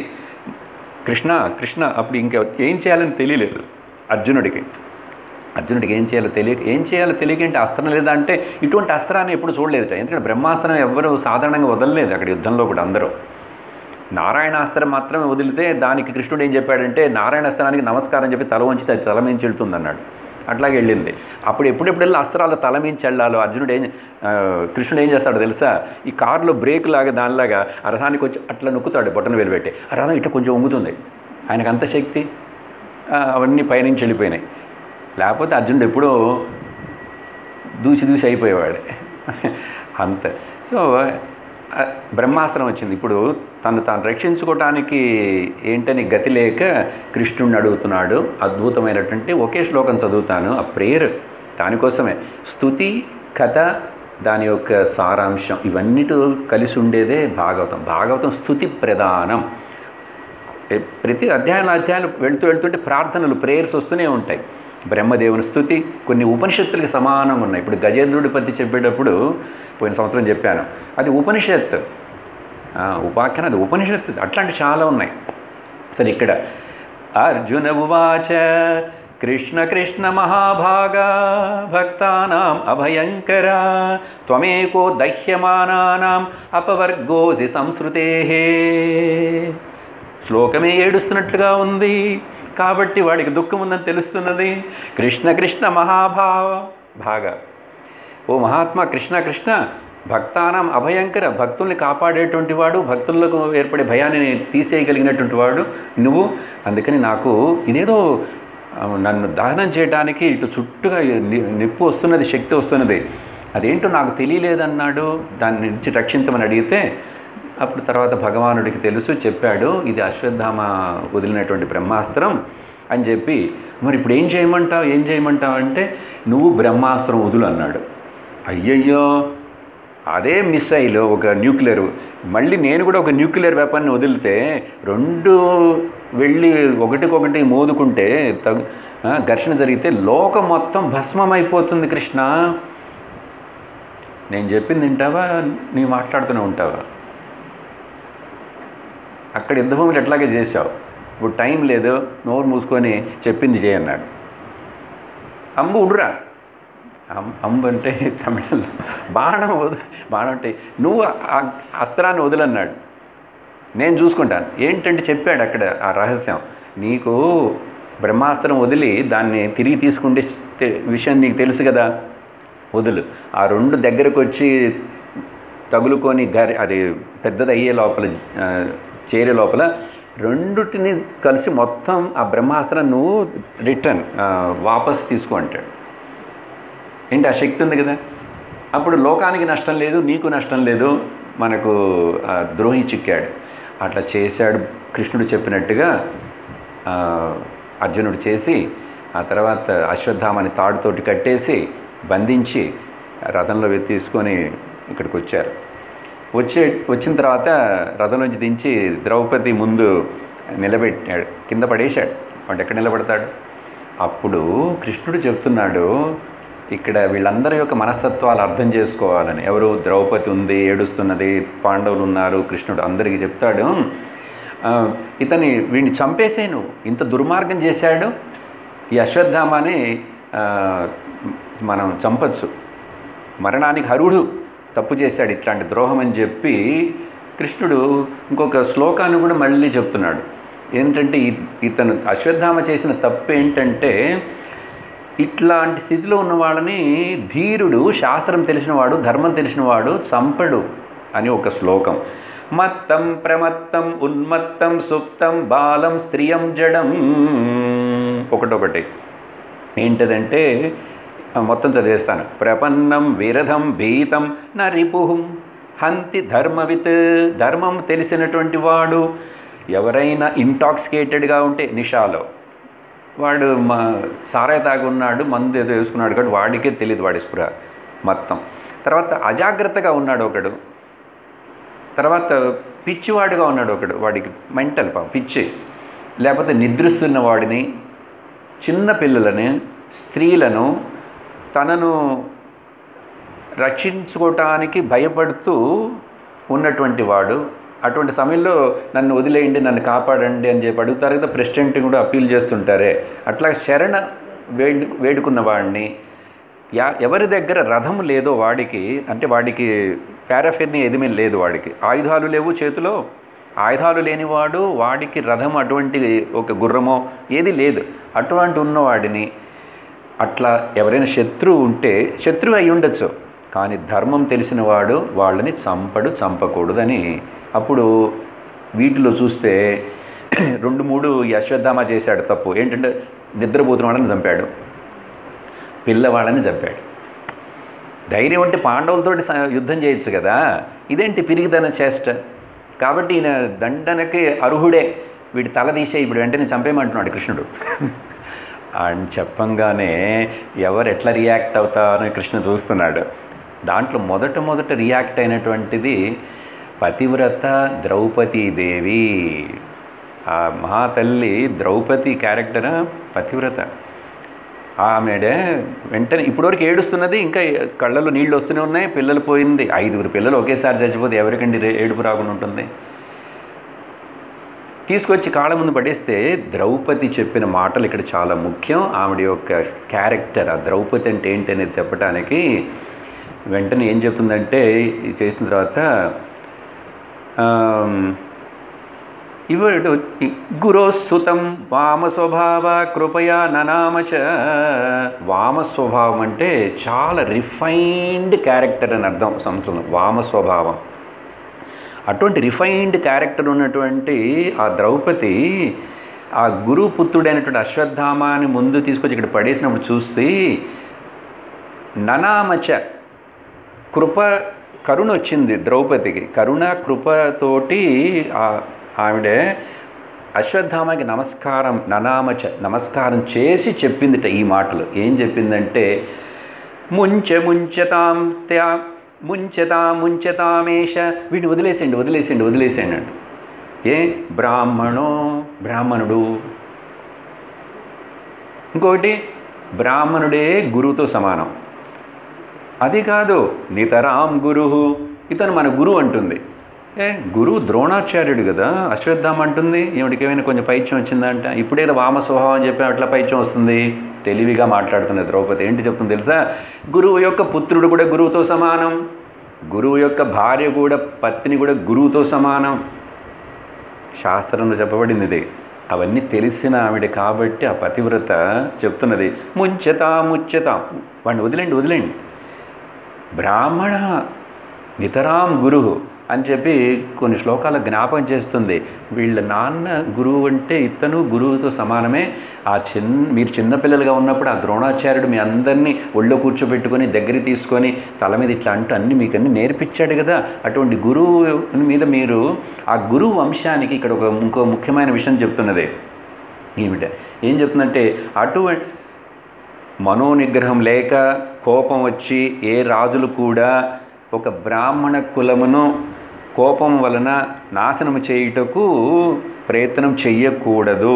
కృష్ణ కృష్ణ అప్పుడు ఇంకా ఏం చేయాలని తెలియలేదు అర్జునుడికి అర్జునుడికి ఏం చేయాలో తెలియక ఏం చేయాలో తెలియకంటే అస్త్రం లేదా అంటే ఇటువంటి అస్త్రాన్ని ఎప్పుడు చూడలేదుట ఎందుకంటే బ్రహ్మాస్త్రం ఎవ్వరూ సాధారణంగా వదలలేదు అక్కడ యుద్ధంలో కూడా అందరూ నారాయణాస్త్రం మాత్రమే వదిలితే దానికి కృష్ణుడు ఏం చెప్పాడంటే నారాయణాస్త్రానికి నమస్కారం చెప్పి తల వంచితే అది తల మించి వెళ్తుంది అన్నాడు అట్లాగే వెళ్ళింది అప్పుడు ఎప్పుడెప్పుడెల్లా అస్త్రాలు తల మించి వెళ్ళాలో అర్జునుడు ఏం ఆ, కృష్ణుడు ఏం చేస్తాడో తెలుసా ఈ కారులో బ్రేక్ లాగా దానిలాగా ఆ రథానికి వచ్చి అట్లా నొక్కుతాడు బొట్టను వెలిపెట్టి ఆ రథం ఇట్లా కొంచెం వంగుతుంది ఆయనకు అంత శక్తి ఆ, అవన్నీ పైనుంచి వెళ్ళిపోయినాయి లేకపోతే అర్జునుడు ఎప్పుడో దూసి దూసి అయిపోయేవాడు అంత సో ఆ, బ్రహ్మాస్త్రం వచ్చింది ఇప్పుడు తను తాను రక్షించుకోవటానికి ఏంటని గతి లేక కృష్ణుడిని అడుగుతున్నాడు అద్భుతమైనటువంటి ఒకే శ్లోకం చదువుతాను ఆ ప్రేయర్ దానికోసమే స్తుతి కథ దాని యొక్క సారాంశం ఇవన్నిటి కలిసి ఉండేదే భాగవతం భాగవతం స్థుతి ప్రధానం ఏ- ప్రతి అధ్యాయంలో అధ్యాయాలు వెళ్తూ వెళ్తుంటే ప్రార్థనలు ప్రేయర్స్ వస్తూనే ఉంటాయి బ్రహ్మదేవుని స్థుతి కొన్ని ఉపనిషత్తులకి సమానంగా ఉన్నాయి ఇప్పుడు గజేంద్రుడి పద్ధతి చెప్పేటప్పుడు పోయిన సంవత్సరం చెప్పాను అది ఉపనిషత్తు ఆ, ఉపాఖ్యానం అది ఉపనిషత్తు అట్లాంటి చాలా ఉన్నాయి సరే ఇక్కడ అర్జున ఉవాచ కృష్ణ కృష్ణ మహాభాగా భక్తానాం అభయంకర త్వమేకో దహ్యమానానాం అపవర్గోసి సంస్కృతే శ్లోకమే ఏడుస్తున్నట్లుగా ఉంది కాబట్టి వాడికి దుఃఖం ఉందని తెలుస్తున్నది కృష్ణ కృష్ణ మహాభావ భాగా ఓ మహాత్మా కృష్ణ కృష్ణ భక్తానం అభయంకర భక్తుల్ని కాపాడేటువంటి వాడు భక్తులకు ఏర్పడే భయాన్ని తీసేయగలిగినటువంటి వాడు నువ్వు అందుకని నాకు ఇదేదో ఆ, నన్ను దహనం చేయడానికి ఇటు చుట్టుగా ని- నిప్పు వస్తున్నది శక్తి వస్తున్నది అదేంటో నాకు తెలియలేదన్నాడు దాని నుంచి రక్షించమని అడిగితే అప్పుడు తర్వాత భగవానుడికి తెలుసు చెప్పాడు ఇది అశ్వత్థామ వదిలినటువంటి బ్రహ్మాస్త్రం అని చెప్పి మరి ఇప్పుడు ఏం చేయమంటావు ఏం చేయమంటావు అంటే నువ్వు బ్రహ్మాస్త్రం వదులు అన్నాడు అయ్యయ్యో అదే మిస్సైల్ ఒక న్యూక్లియర్ మళ్ళీ నేను కూడా ఒక న్యూక్లియర్ వెపన్ని వదిలితే రెండు వెళ్ళి ఒకటికొకటి మోదుకుంటే తగు ఆ, ఘర్షణ జరిగితే లోకం మొత్తం భస్మం అయిపోతుంది కృష్ణ నేను చెప్పింది వింటావా నీ మాట్లాడుతూనే ఉంటావా అక్కడ యుద్ధభూమిలో ఎట్లాగే చేశావు ఇప్పుడు టైం లేదు నోరు మూసుకొని చెప్పింది చేయన్నాడు అంబు ఉడురా అం- అంబు అంటే తమిళంలో బాణం వదు బాణం అంటే నువ్వు ఆ అస్త్రాన్ని వదిలన్నాడు నేను చూసుకుంటాను ఏంటంటే చెప్పాడు అక్కడ ఆ రహస్యం నీకు బ్రహ్మాస్త్రం వదిలి దాన్ని తిరిగి తీసుకుంటే తె- విషయం నీకు తెలుసు కదా వదులు ఆ రెండు దగ్గరకు వచ్చి తగులుకొని గరి అది పెద్దది అయ్యే లోపల ఆ, చేరే లోపల రెండుటిని కలిసి మొత్తం ఆ బ్రహ్మాస్త్రం నువ్వు రిటర్న్ ఆ, వాపస్ తీసుకో అంటాడు ఏంటి ఆ శక్తి ఉంది కదా అప్పుడు లోకానికి నష్టం లేదు నీకు నష్టం లేదు మనకు ఆ ద్రోహి చిక్కాడు అట్లా చేశాడు కృష్ణుడు చెప్పినట్టుగా ఆ, అర్జునుడు చేసి ఆ తర్వాత అశ్వత్థామని తాడుతోటి కట్టేసి బంధించి రథంలో వె- తీసుకొని ఇక్కడికి వచ్చారు వచ్చే వచ్చిన తర్వాత రథం నుంచి దించి ద్రౌపది ముందు నిలబెట్టాడు కింద పడేశాడు వాడు ఎక్కడ నిలబడతాడు అప్పుడు కృష్ణుడు చెప్తున్నాడు ఇక్కడ వీళ్ళందరి యొక్క మనస్తత్వాలు అర్థం చేసుకోవాలని ఎవరు ద్రౌపది ఉంది ఏడుస్తున్నది పాండవులు ఉన్నారు కృష్ణుడు అందరికీ చెప్తాడు ఆ, ఇతని వీడిని చంపేసేను ఇంత దుర్మార్గం చేశాడు ఈ అశ్వత్థామాని ఆ, మనం చంపచ్చు మరణానికి హరుడు తప్పు చేశాడు ఇట్లాంటి ద్రోహం అని చెప్పి కృష్ణుడు ఇంకొక శ్లోకాన్ని కూడా మళ్ళీ చెప్తున్నాడు ఏంటంటే ఇ- ఇతను అశ్వత్థామ చేసిన తప్పు ఏంటంటే ఇట్లాంటి స్థితిలో ఉన్న వాళ్ళని ధీరుడు శాస్త్రం తెలిసినవాడు ధర్మం తెలిసినవాడు చంపడు అని ఒక శ్లోకం మత్తం ప్రమత్తం ఉన్మత్తం సుప్తం బాలం స్త్రియం జడం ఒకటొకటి ఏంటదంటే ఆ, మొత్తం చదివేస్తాను ప్రపన్నం విరధం భీతం నరిపుహుం హంతి ధర్మవిత్ ధర్మం తెలిసినటువంటి వాడు ఎవరైనా ఇంటాక్సికేటెడ్గా ఉంటే నిషాలో వాడు మా సారాయి తాగి ఉన్నాడు మందు ఏదో వేసుకున్నాడు కాబట్టి వాడికే తెలియదు వాడి స్పృహ మొత్తం తర్వాత అజాగ్రత్తగా ఉన్నాడు ఒకడు తర్వాత పిచ్చివాడిగా ఉన్నాడు ఒకడు వాడికి మెంటల్ పా పిచ్చి లేకపోతే నిద్రిస్తున్న వాడిని చిన్న పిల్లలని స్త్రీలను తనను రక్షించుకోవటానికి భయపడుతూ ఉన్నటువంటి వాడు అటువంటి సమయంలో నన్ను వదిలేయండి నన్ను కాపాడండి అని చెప్పి అడుగుతారు కదా ప్రెసిడెంట్ కూడా అప్పీల్ చేస్తుంటారే అట్లా శరణ వేడు వేడుకున్న వాడిని యా ఎవరి దగ్గర రథం లేదో వాడికి అంటే వాడికి పారాఫెర్ని ఎదిమే లేదు వాడికి ఆయుధాలు లేవు చేతిలో ఆయుధాలు లేనివాడు వాడికి రథం అటువంటి ఒక గుర్రమో ఏది లేదు అటువంటి ఉన్నవాడిని అట్లా ఎవరైనా శత్రువు ఉంటే శత్రువు అయి ఉండొచ్చు కానీ ధర్మం తెలిసిన వాడు వాళ్ళని చంపడు చంపకూడదని అప్పుడు వీటిలో చూస్తే రెండు మూడు ఈ అశ్వత్థామ చేశాడు తప్పు ఏంటంటే నిద్రపోతున్న వాళ్ళని చంపాడు పిల్లవాళ్ళని చంపాడు ధైర్యం ఉంటే పాండవులతోటి స- యుద్ధం చేయొచ్చు కదా ఇదేంటి పిరిగిదన చేష్ట కాబట్టి ఈయన దండనకి అర్హుడే వీడి తల తీసే ఇప్పుడు వెంటనే చంపేయమంటున్నాడు కృష్ణుడు అని చెప్పంగానే ఎవరు ఎట్లా రియాక్ట్ అవుతారని కృష్ణ చూస్తున్నాడు దాంట్లో మొదట మొదట రియాక్ట్ అయినటువంటిది పతివ్రత ద్రౌపదీదేవి ఆ మహాతల్లి ద్రౌపది క్యారెక్టర్ పతివ్రత ఆమెడే వెంటనే ఇప్పటివరకు ఏడుస్తున్నది ఇంకా కళ్ళలో నీళ్ళు వస్తూనే ఉన్నాయి పిల్లలు పోయింది ఐదుగురు పిల్లలు ఒకేసారి చచ్చిపోతే ఎవరికండి రే- ఏడుపు రాకుండా ఉంటుంది తీసుకొచ్చి కాళ్ళ ముందు పడేస్తే ద్రౌపది చెప్పిన మాటలు ఇక్కడ చాలా ముఖ్యం ఆవిడ యొక్క క్యారెక్టర్ ఆ ద్రౌపది అంటే ఏంటి అనేది చెప్పడానికి వెంటనే ఏం చెప్తుందంటే ఇది చేసిన తర్వాత ఆమ్, ఇవడు గురోసుతం వామ స్వభావ కృపయా ననామచ వామ స్వభావం అంటే చాలా రిఫైన్డ్ క్యారెక్టర్ అని అర్థం సంస్కృతం వామ స్వభావం అటువంటి రిఫైన్డ్ క్యారెక్టర్ ఉన్నటువంటి ఆ ద్రౌపది ఆ గురు పుత్రుడైనటువంటి అశ్వత్థామాని ముందు తీసుకొచ్చి ఇక్కడ పడేసినప్పుడు చూస్తే ననామచ కృప కరుణ వచ్చింది ద్రౌపదికి కరుణ కృపతోటి ఆ- ఆవిడ అశ్వత్థామకి నమస్కారం ననామచ నమస్కారం చేసి చెప్పిందిట ఈ మాటలు ఏం చెప్పిందంటే ముంచె ముంచెతాం త్యా ముంచెతా ముంచెతామేష వీడిని వదిలేసేయండి వదిలేసేయండి వదిలేసేయండి అంట ఏ బ్రాహ్మణో బ్రాహ్మణుడు ఇంకొకటి బ్రాహ్మణుడే గురువుతో సమానం అది కాదు నితరాం గురు ఇతను మన గురువు అంటుంది ఏ గురువు ద్రోణాచార్యుడు కదా అశ్వత్థామ అంటుంది ఈవిడికి ఏమైనా కొంచెం పైత్యం వచ్చిందంట ఇప్పుడేదో వామ స్వభావం అని చెప్పి అట్లా పైత్యం వస్తుంది తెలివిగా మాట్లాడుతున్న ద్రౌపది ఏంటి చెప్తుంది తెలుసా గురువు యొక్క పుత్రుడు కూడా గురువుతో సమానం గురువు యొక్క భార్య కూడా పత్ని కూడా గురువుతో సమానం శాస్త్రంలో చెప్పబడింది ఇది అవన్నీ తెలిసిన ఆవిడ కాబట్టి ఆ పతివ్రత చెప్తున్నది ముంచెతా ముచ్చెతా వాడిని వదిలేండి వదిలేండి బ్రాహ్మణ నితరాం గురు అని చెప్పి కొన్ని శ్లోకాల జ్ఞాపకం చేస్తుంది వీళ్ళ నాన్న గురువు అంటే ఇతను గురువుతో సమానమే ఆ చిన్న మీరు చిన్నపిల్లలుగా ఉన్నప్పుడు ఆ ద్రోణాచార్యుడు మీ అందరినీ ఒళ్ళో కూర్చోబెట్టుకొని దగ్గరికి తీసుకొని తల మీద ఇట్లా అంటూ అన్ని మీకు అన్ని నేర్పించాడు కదా అటువంటి గురువు మీద మీరు ఆ గురువు వంశానికి ఇక్కడ ఒక ఇంకో ముఖ్యమైన విషయం చెప్తున్నది ఏమిట ఏం చెప్తుందంటే అటువంటి మనోనిగ్రహం లేక కోపం వచ్చి ఏ రాజులు కూడా ఒక బ్రాహ్మణ కులమును కోపం వలన నాశనం చేయుటకు ప్రయత్నం చెయ్యకూడదు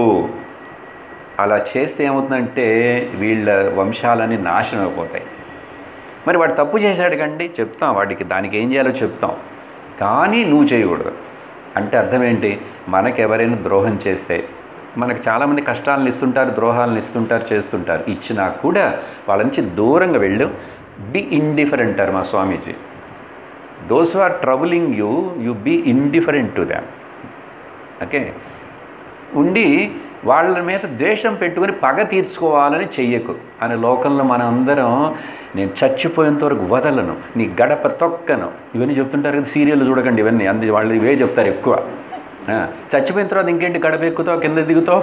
అలా చేస్తే ఏమవుతుందంటే వీళ్ళ వంశాలన్నీ నాశనం అయిపోతాయి మరి వాడు తప్పు చేశాడు కండి చెప్తాం వాడికి దానికి ఏం చేయాలో చెప్తాం కానీ నువ్వు చేయకూడదు అంటే అర్థం ఏంటి మనకు ఎవరైనా ద్రోహం చేస్తే మనకు చాలామంది కష్టాలను ఇస్తుంటారు ద్రోహాలను ఇస్తుంటారు చేస్తుంటారు ఇచ్చినా కూడా వాళ్ళ నుంచి దూరంగా వెళ్ళు బి ఇండిఫరెంట్ అంటారు మా Swamiji those are troubling you you be indifferent to them okay ఉండి వాళ్ళ మీద ద్వేషం పెట్టుకొని పగ తీర్చుకోవాలని చెయ్యకు అని లోకంలో మనం అందరం నేను చచ్చిపోయేంత వరకు వదలను నీ గడప తొక్కను ఇవన్నీ చెప్తుంటారు కదా సీరియల్ చూడకండి ఇవన్నీ అంది వాళ్ళు ఇవే చెప్తారు ఎక్కువ ఆ, చచ్చిపోయిన తర్వాత ఇంకేంటి గడప ఎక్కుతావు కింద దిగుతావు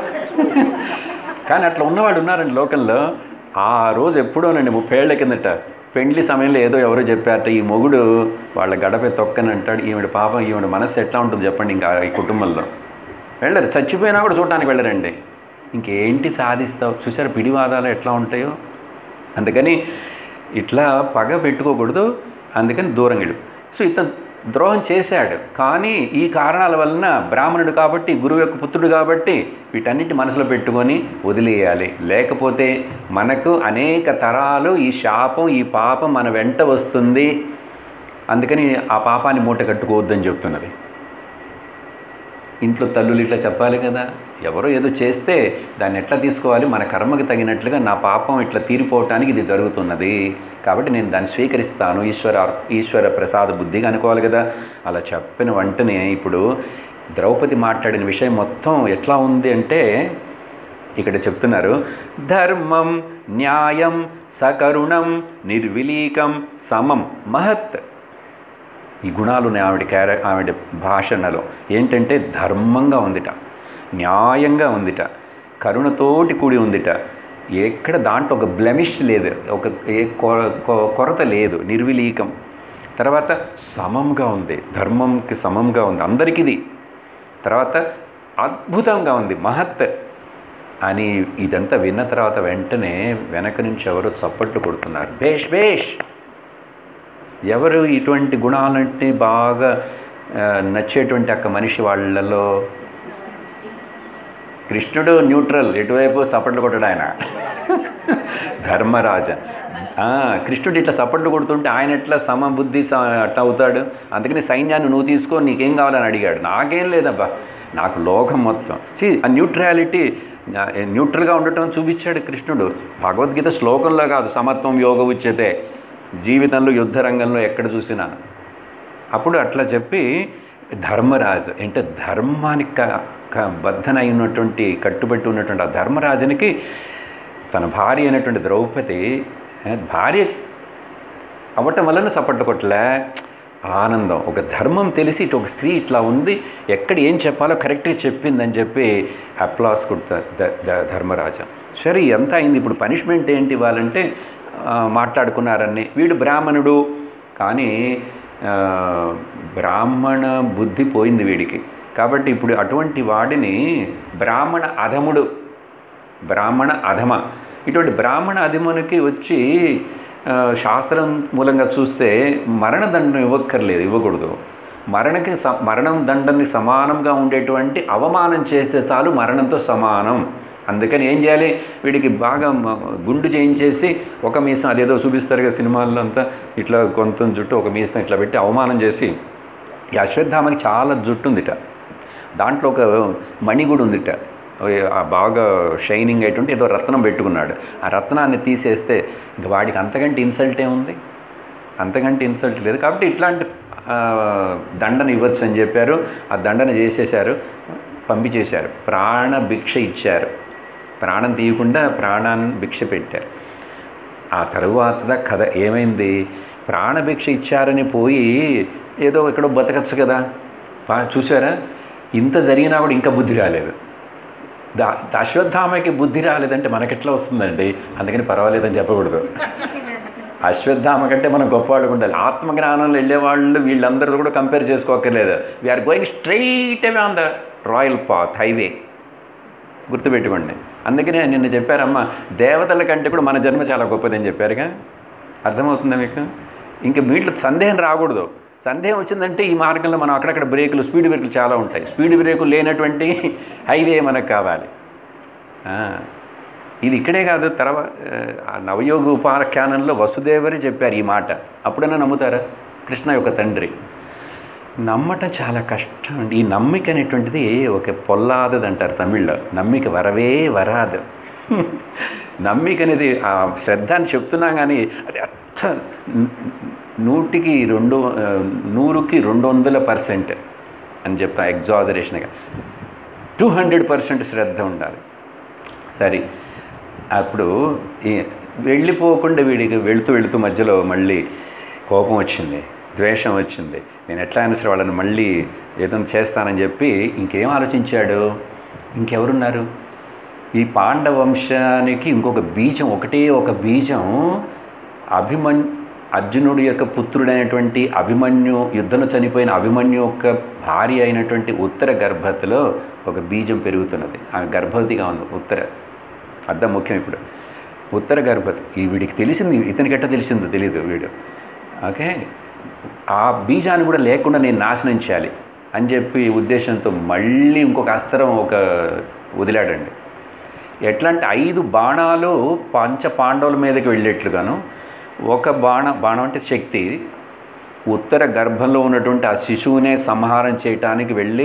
కానీ అట్లా ఉన్నవాడు ఉన్నారండి లోకంలో ఆ రోజు ఎప్పుడోనండి ముప్పై ఏళ్ల కిందట పెండ్లి సమయంలో ఏదో ఎవరో చెప్పారట ఈ మొగుడు వాళ్ళ గడపే తొక్కని అంటాడు ఈవిడ పాపం ఈవిడ మనస్సు ఎట్లా ఉంటుంది చెప్పండి ఇంకా ఈ కుటుంబంలో వెళ్ళరు చచ్చిపోయినా కూడా చూడటానికి వెళ్ళరండి ఇంకేంటి సాధిస్తావు చూసారు పిడివాదాలు ఎట్లా ఉంటాయో అందుకని ఇట్లా పగ పెట్టుకోకూడదు అందుకని దూరం వెళ్ళు సో ఇతను ద్రోహం చేశాడు కానీ ఈ కారణాల వలన బ్రాహ్మణుడు కాబట్టి గురువు యొక్క పుత్రుడు కాబట్టి వీటన్నిటి మనసులో పెట్టుకొని వదిలేయాలి లేకపోతే మనకు అనేక తరాలు ఈ శాపం ఈ పాపం మన వెంట వస్తుంది అందుకని ఆ పాపాన్ని మూట కట్టుకోవద్దని చెప్తున్నది ఇంట్లో తల్లులు ఇట్లా చెప్పాలి కదా ఎవరో ఏదో చేస్తే దాన్ని ఎట్లా తీసుకోవాలి మన కర్మకి తగినట్లుగా నా పాపం ఇట్లా తీరిపోవటానికి ఇది జరుగుతున్నది కాబట్టి నేను దాన్ని స్వీకరిస్తాను ఈశ్వర ఈశ్వర ప్రసాద బుద్ధిగా అనుకోవాలి కదా అలా చెప్పిన వెంటనే ఇప్పుడు ద్రౌపది మాట్లాడిన విషయం మొత్తం ఎట్లా ఉంది అంటే ఇక్కడ చెప్తున్నారు ధర్మం న్యాయం సకరుణం నిర్విలీకం సమం మహత్ ఈ గుణాలు ఉన్నాయి ఆవిడ క్యార ఆవిడ భాషణలో ఏంటంటే ధర్మంగా ఉందిట న్యాయంగా ఉందిట కరుణతోటి కూడి ఉందిట ఎక్కడ దాంట్లో ఒక బ్లెమిష్ లేదు ఒక ఏ కొ- కొ- కొరత లేదు నిర్విలీకం తర్వాత సమంగా ఉంది ధర్మంకి సమంగా ఉంది అందరికీది తర్వాత అద్భుతంగా ఉంది మహత్ అని ఇదంతా విన్న తర్వాత వెంటనే వెనక నుంచి ఎవరో చప్పట్లు కొడుతున్నారు బేష్ బేష్ ఎవరు ఇటువంటి గుణాలంటే బాగా ఆ, నచ్చేటువంటి అక్క మనిషి వాళ్ళలో కృష్ణుడు న్యూట్రల్ ఎటువైపు చప్పట్లు కొట్టడు ఆయన ధర్మరాజ ఆ, కృష్ణుడు ఇట్లా చప్పట్లు కొడుతుంటే ఆయన ఎట్లా సమబుద్ధి స- అట్లా అవుతాడు అందుకని సైన్యాన్ని నువ్వు తీసుకో నీకేం కావాలని అడిగాడు నాకేం లేదబ్బా నాకు లోకం మొత్తం సి ఆ న్యూట్రాలిటీ న్యూట్రల్గా ఉండటం చూపించాడు కృష్ణుడు భగవద్గీత శ్లోకంలో కాదు సమత్వం యోగ ఉచ్యతే జీవితంలో యుద్ధ రంగంలో ఎక్కడ చూసినా అప్పుడు అట్లా చెప్పి ధర్మరాజు అంటే ధర్మానికి క- క- బద్ధనై ఉన్నటువంటి కట్టుబట్టి ఉన్నటువంటి ఆ ధర్మరాజునికి తన భార్య అయినటువంటి ద్రౌపది ఏ, భార్య అవ్వటం వలన సపట్లు కొట్టలే ఆనందం ఒక ధర్మం తెలిసి ఇటు ఒక స్త్రీ ఇట్లా ఉంది ఎక్కడ ఏం చెప్పాలో కరెక్ట్గా చెప్పిందని చెప్పి అప్లాస్ కొడతారు ద- ద- ధర్మరాజా సరే ఎంత అయింది ఇప్పుడు పనిష్మెంట్ ఏంటి ఇవ్వాలంటే ఆ, మాట్లాడుకున్నారని వీడు బ్రాహ్మణుడు కానీ ఆ, బ్రాహ్మణ బుద్ధి పోయింది వీడికి కాబట్టి ఇప్పుడు అటువంటి వాడిని బ్రాహ్మణ అధముడు బ్రాహ్మణ అధమ ఇటువంటి బ్రాహ్మణ అధమునికి వచ్చి ఆ, శాస్త్రం మూలంగా చూస్తే మరణదండం ఇవ్వక్కర్లేదు ఇవ్వకూడదు మరణకి స మరణం దండని సమానంగా ఉండేటువంటి అవమానం చేసే చాలు మరణంతో సమానం అందుకని ఏం చేయాలి వీడికి బాగా మ- గుండు చేయించేసి ఒక మీసం అదేదో చూపిస్తారు కదా సినిమాల్లో అంతా ఇట్లా కొంత జుట్టు ఒక మీసం ఇట్లా పెట్టి అవమానం చేసి ఈ అశ్వత్థామకి చాలా జుట్టు ఉందిట దాంట్లో ఒక మణి కూడా ఉందిట ఓ- ఆ బాగా షైనింగ్ అయ్యేటువంటి ఏదో రత్నం పెట్టుకున్నాడు ఆ రత్నాన్ని తీసేస్తే ఇంక వాడికి అంతకంటే ఇన్సల్ట్ ఏముంది అంతకంటే ఇన్సల్ట్ లేదు కాబట్టి ఇట్లాంటి ఆ, దండన ఇవ్వచ్చు అని చెప్పారు ఆ దండన చేసేశారు పంపించేశారు ప్రాణ భిక్ష ఇచ్చారు ప్రాణం తీయకుండా ప్రాణాన్ని భిక్ష పెట్టారు ఆ తరువాత కథ ఏమైంది ప్రాణభిక్ష ఇచ్చారని పోయి ఏదో ఎక్కడో బతకచ్చు కదా పా- చూసారా ఇంత జరిగినా కూడా ఇంకా బుద్ధి రాలేదు దా అశ్వత్థామకి బుద్ధి రాలేదంటే మనకెట్లా వస్తుందండి అందుకని పర్వాలేదని చెప్పకూడదు అశ్వత్థామ కంటే మనం గొప్పవాళ్ళు ఉండాలి ఆత్మజ్ఞానంలో వెళ్ళేవాళ్ళు వీళ్ళందరూ కూడా కంపేర్ చేసుకోక్కర్లేదు we are going straight away on the royal path highway గుర్తుపెట్టుకోండి అందుకనే నిన్న చెప్పారమ్మా దేవతల కంటే కూడా మన జన్మ చాలా గొప్పదని చెప్పారుగా అర్థమవుతుందా మీకు ఇంకా వీటిలో సందేహం రాకూడదు సందేహం వచ్చిందంటే ఈ మార్గంలో మనం అక్కడక్కడ బ్రేకులు స్పీడ్ బ్రేకులు చాలా ఉంటాయి స్పీడ్ బ్రేకులు లేనటువంటి హైవే మనకు కావాలి ఆ, ఇది ఇక్కడే కాదు తర్వాత ఆ నవయోగ ఉపాఖ్యానంలో వసుదేవరి చెప్పారు ఈ మాట అప్పుడైనా నమ్ముతారా కృష్ణ యొక్క తండ్రి నమ్మటం చాలా కష్టం అండి ఈ నమ్మిక అనేటువంటిది ఒక పొల్లాదది అంటారు తమిళ్లో నమ్మిక వరవే వరాదు నమ్మిక అనేది ఆ శ్రద్ధ అని చెప్తున్నాం కానీ అది అర్థ నూటికి రెండు ఆ, నూరుకి రెండు వందల పర్సెంట్ అని చెప్తా ఎగ్జాజరేషన్గా టూ హండ్రెడ్ పర్సెంట్ శ్రద్ధ ఉండాలి సరే అప్పుడు ఈ వెళ్ళిపోకుండా వీడికి వెళుతూ వెళుతూ మధ్యలో మళ్ళీ కోపం వచ్చింది ద్వేషం వచ్చింది నేను ఎట్లా అయినా సరే వాళ్ళని మళ్ళీ ఏదైనా చేస్తానని చెప్పి ఇంకేం ఆలోచించాడు ఇంకెవరున్నారు ఈ పాండవ వంశానికి ఇంకొక బీజం ఒకటే ఒక బీజం అభిమన్ అర్జునుడి యొక్క పుత్రుడైనటువంటి అభిమన్యు యుద్ధంలో చనిపోయిన అభిమన్యు యొక్క భార్య అయినటువంటి ఉత్తర గర్భవతిలో ఒక బీజం పెరుగుతున్నది ఆమె గర్భవతిగా ఉంది ఉత్తర అర్థం ముఖ్యం ఇప్పుడు ఉత్తర గర్భవతి ఈ వీడికి తెలిసింది ఇతనికి ఎట్ట తెలిసిందో తెలియదు వీడు ఓకే ఆ బీజాన్ని కూడా లేకుండా నేను నాశనం చేయాలి అని చెప్పి ఉద్దేశంతో మళ్ళీ ఇంకొక అస్త్రం ఒక వదిలాడండి ఎట్లా అంటే ఐదు బాణాలు పంచ పాండవుల మీదకి వెళ్ళేట్లుగాను ఒక బాణ బాణం అంటే శక్తి ఉత్తర గర్భంలో ఉన్నటువంటి ఆ శిశువునే సంహారం చేయటానికి వెళ్ళి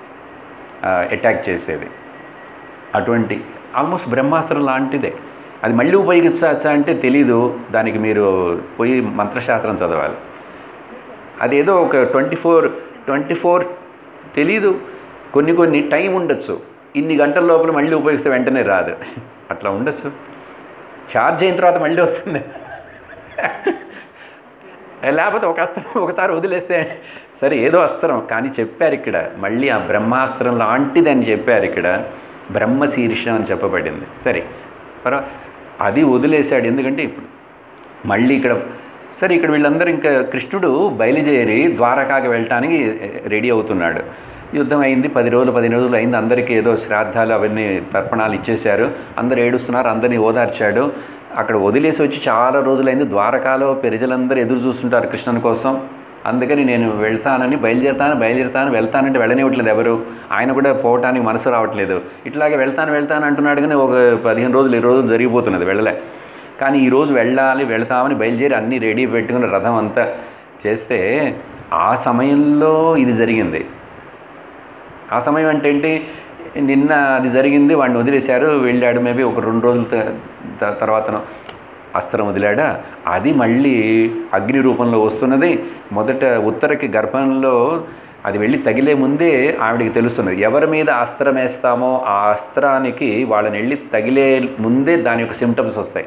అటాక్ చేసేది అటువంటి ఆల్మోస్ట్ బ్రహ్మాస్త్రం లాంటిదే అది మళ్ళీ ఉపయోగించవచ్చా అంటే తెలీదు దానికి మీరు పోయి మంత్రశాస్త్రం చదవాలి అదేదో ఒక ట్వంటీ ఫోర్ ట్వంటీ ఫోర్ తెలీదు కొన్ని కొన్ని టైం ఉండొచ్చు ఇన్ని గంటల లోపల మళ్ళీ ఉపయోగిస్తే వెంటనే రాదు అట్లా ఉండొచ్చు ఛార్జ్ అయిన తర్వాత మళ్ళీ వస్తుంది లేకపోతే ఒక అస్త్రం ఒకసారి వదిలేస్తే సరే ఏదో అస్త్రం కానీ చెప్పారు ఇక్కడ మళ్ళీ ఆ బ్రహ్మాస్త్రం లాంటిది అని చెప్పారు ఇక్కడ బ్రహ్మశీర్షం అని చెప్పబడింది సరే పర్వా అది వదిలేశాడు ఎందుకంటే ఇప్పుడు మళ్ళీ ఇక్కడ సరే ఇక్కడ వీళ్ళందరూ ఇంకా కృష్ణుడు బయలుదేరి ద్వారకాకి వెళ్ళటానికి రెడీ అవుతున్నాడు యుద్ధం అయింది పది రోజులు పది రోజులు అయింది అందరికీ ఏదో శ్రాద్ధాలు అవన్నీ తర్పణాలు ఇచ్చేశారు అందరు ఏడుస్తున్నారు అందరినీ ఓదార్చాడు అక్కడ వదిలేసి వచ్చి చాలా రోజులైంది ద్వారకాలో ప్రజలందరూ ఎదురు చూస్తుంటారు కృష్ణుని కోసం అందుకని నేను వెళ్తానని బయలుదేరుతాను బయలుదేరుతాను వెళ్తానంటే వెళ్ళనివ్వట్లేదు ఎవరు ఆయన కూడా పోవటానికి మనసు రావట్లేదు ఇట్లాగే వెళ్తాను వెళ్తాను అంటున్నాడు కానీ ఒక పదిహేను రోజులు ఇరవై రోజులు జరిగిపోతున్నది వెళ్ళలే కానీ ఈరోజు వెళ్ళాలి వెళ్తామని బయలుదేరి అన్నీ రెడీ పెట్టుకుని రథం అంతా చేస్తే ఆ సమయంలో ఇది జరిగింది ఆ సమయం అంటే ఏంటి నిన్న అది జరిగింది వాడిని వదిలేశారు వెళ్ళాడు మేబీ ఒక రెండు రోజుల త- త- తర్వాతనో అస్త్రం వదిలాడా అది మళ్ళీ అగ్ని రూపంలో వస్తున్నది మొదట ఉత్తరకి గర్భంలో అది వెళ్ళి తగిలే ముందే ఆవిడకి తెలుస్తున్నది ఎవరి మీద అస్త్రం వేస్తామో ఆ అస్త్రానికి వాళ్ళని వెళ్ళి తగిలే ముందే దాని యొక్క సిమ్టమ్స్ వస్తాయి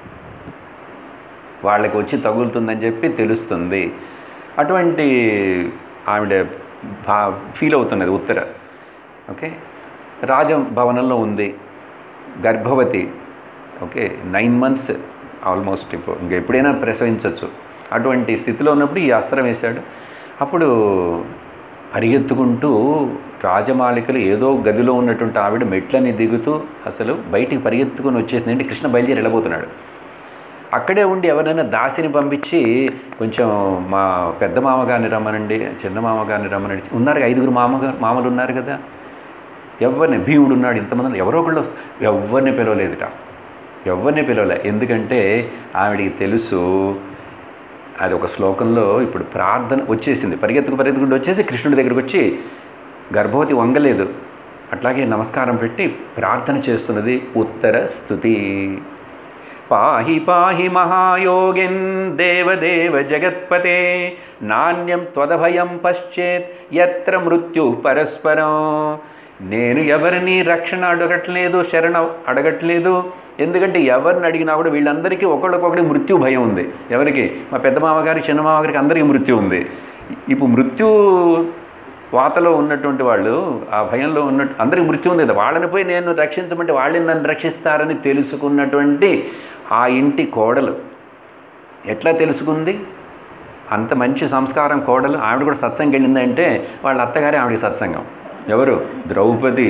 వాళ్ళకి వచ్చి తగులుతుందని చెప్పి తెలుస్తుంది అటువంటి ఆవిడ భా ఫీల్ అవుతున్నది ఉత్తర ఓకే రాజభవనంలో ఉంది గర్భవతి ఓకే నైన్ మంత్స్ ఆల్మోస్ట్ ఇప్పుడు ఇంకా ఎప్పుడైనా ప్రసవించవచ్చు అటువంటి స్థితిలో ఉన్నప్పుడు ఈ అస్త్రం వేశాడు అప్పుడు పరిగెత్తుకుంటూ రాజమాలికలు ఏదో గదిలో ఉన్నటువంటి ఆవిడ మెట్లని దిగుతూ అసలు బయటికి పరిగెత్తుకుని వచ్చేసింది అంటే కృష్ణ బయలుదేరి వెళ్ళబోతున్నాడు అక్కడే ఉండి ఎవరైనా దాసిని పంపించి కొంచెం మా పెద్ద మామగారిని రమ్మనండి చిన్న మామగారిని రమ్మనండి ఉన్నారు కదా, ఐదుగురు మామగా మామలు ఉన్నారు కదా ఎవరిని భీముడు ఉన్నాడు ఇంతమంది ఎవరో ఒకళ్ళు వస్- ఎవరిని పిలవలేదుట ఎవరిని పిలవలే ఎందుకంటే ఆవిడికి తెలుసు అది ఒక శ్లోకంలో ఇప్పుడు ప్రార్థన వచ్చేసింది పరిగెత్తుకు పరిగెత్తుకుంటూ వచ్చేసి కృష్ణుడి దగ్గరికి వచ్చి గర్భవతి వంగలేదు అట్లాగే నమస్కారం పెట్టి ప్రార్థన చేస్తున్నది ఉత్తర స్థుతి పాహి పాహి మహాయోగిన్ దేవదేవ జగత్పతే నాణ్యం త్వదభయం పశ్చేత్ ఎత్ర మృత్యు పరస్పరం నేను ఎవరిని రక్షణ అడగట్లేదు శరణ అడగట్లేదు ఎందుకంటే ఎవరిని అడిగినా కూడా వీళ్ళందరికీ ఒకళ్ళకొకటి మృత్యు భయం ఉంది ఎవరికి మా పెద్ద మామగారి చిన్న మామగారికి అందరికీ మృత్యు ఉంది ఇప్పుడు మృత్యు వాతలో ఉన్నటువంటి వాళ్ళు ఆ భయంలో ఉన్నట్టు అందరికి మృత్యు ఉంది కదా వాళ్ళని పోయి నేను రక్షించమంటే వాళ్ళని నన్ను రక్షిస్తారని తెలుసుకున్నటువంటి ఆ ఇంటి కోడలు ఎట్లా తెలుసుకుంది అంత మంచి సంస్కారం కోడలు ఆవిడ కూడా సత్సంగం వెళ్ళిందంటే వాళ్ళ అత్తగారే ఆవిడకి సత్సంగం ఎవరు ద్రౌపది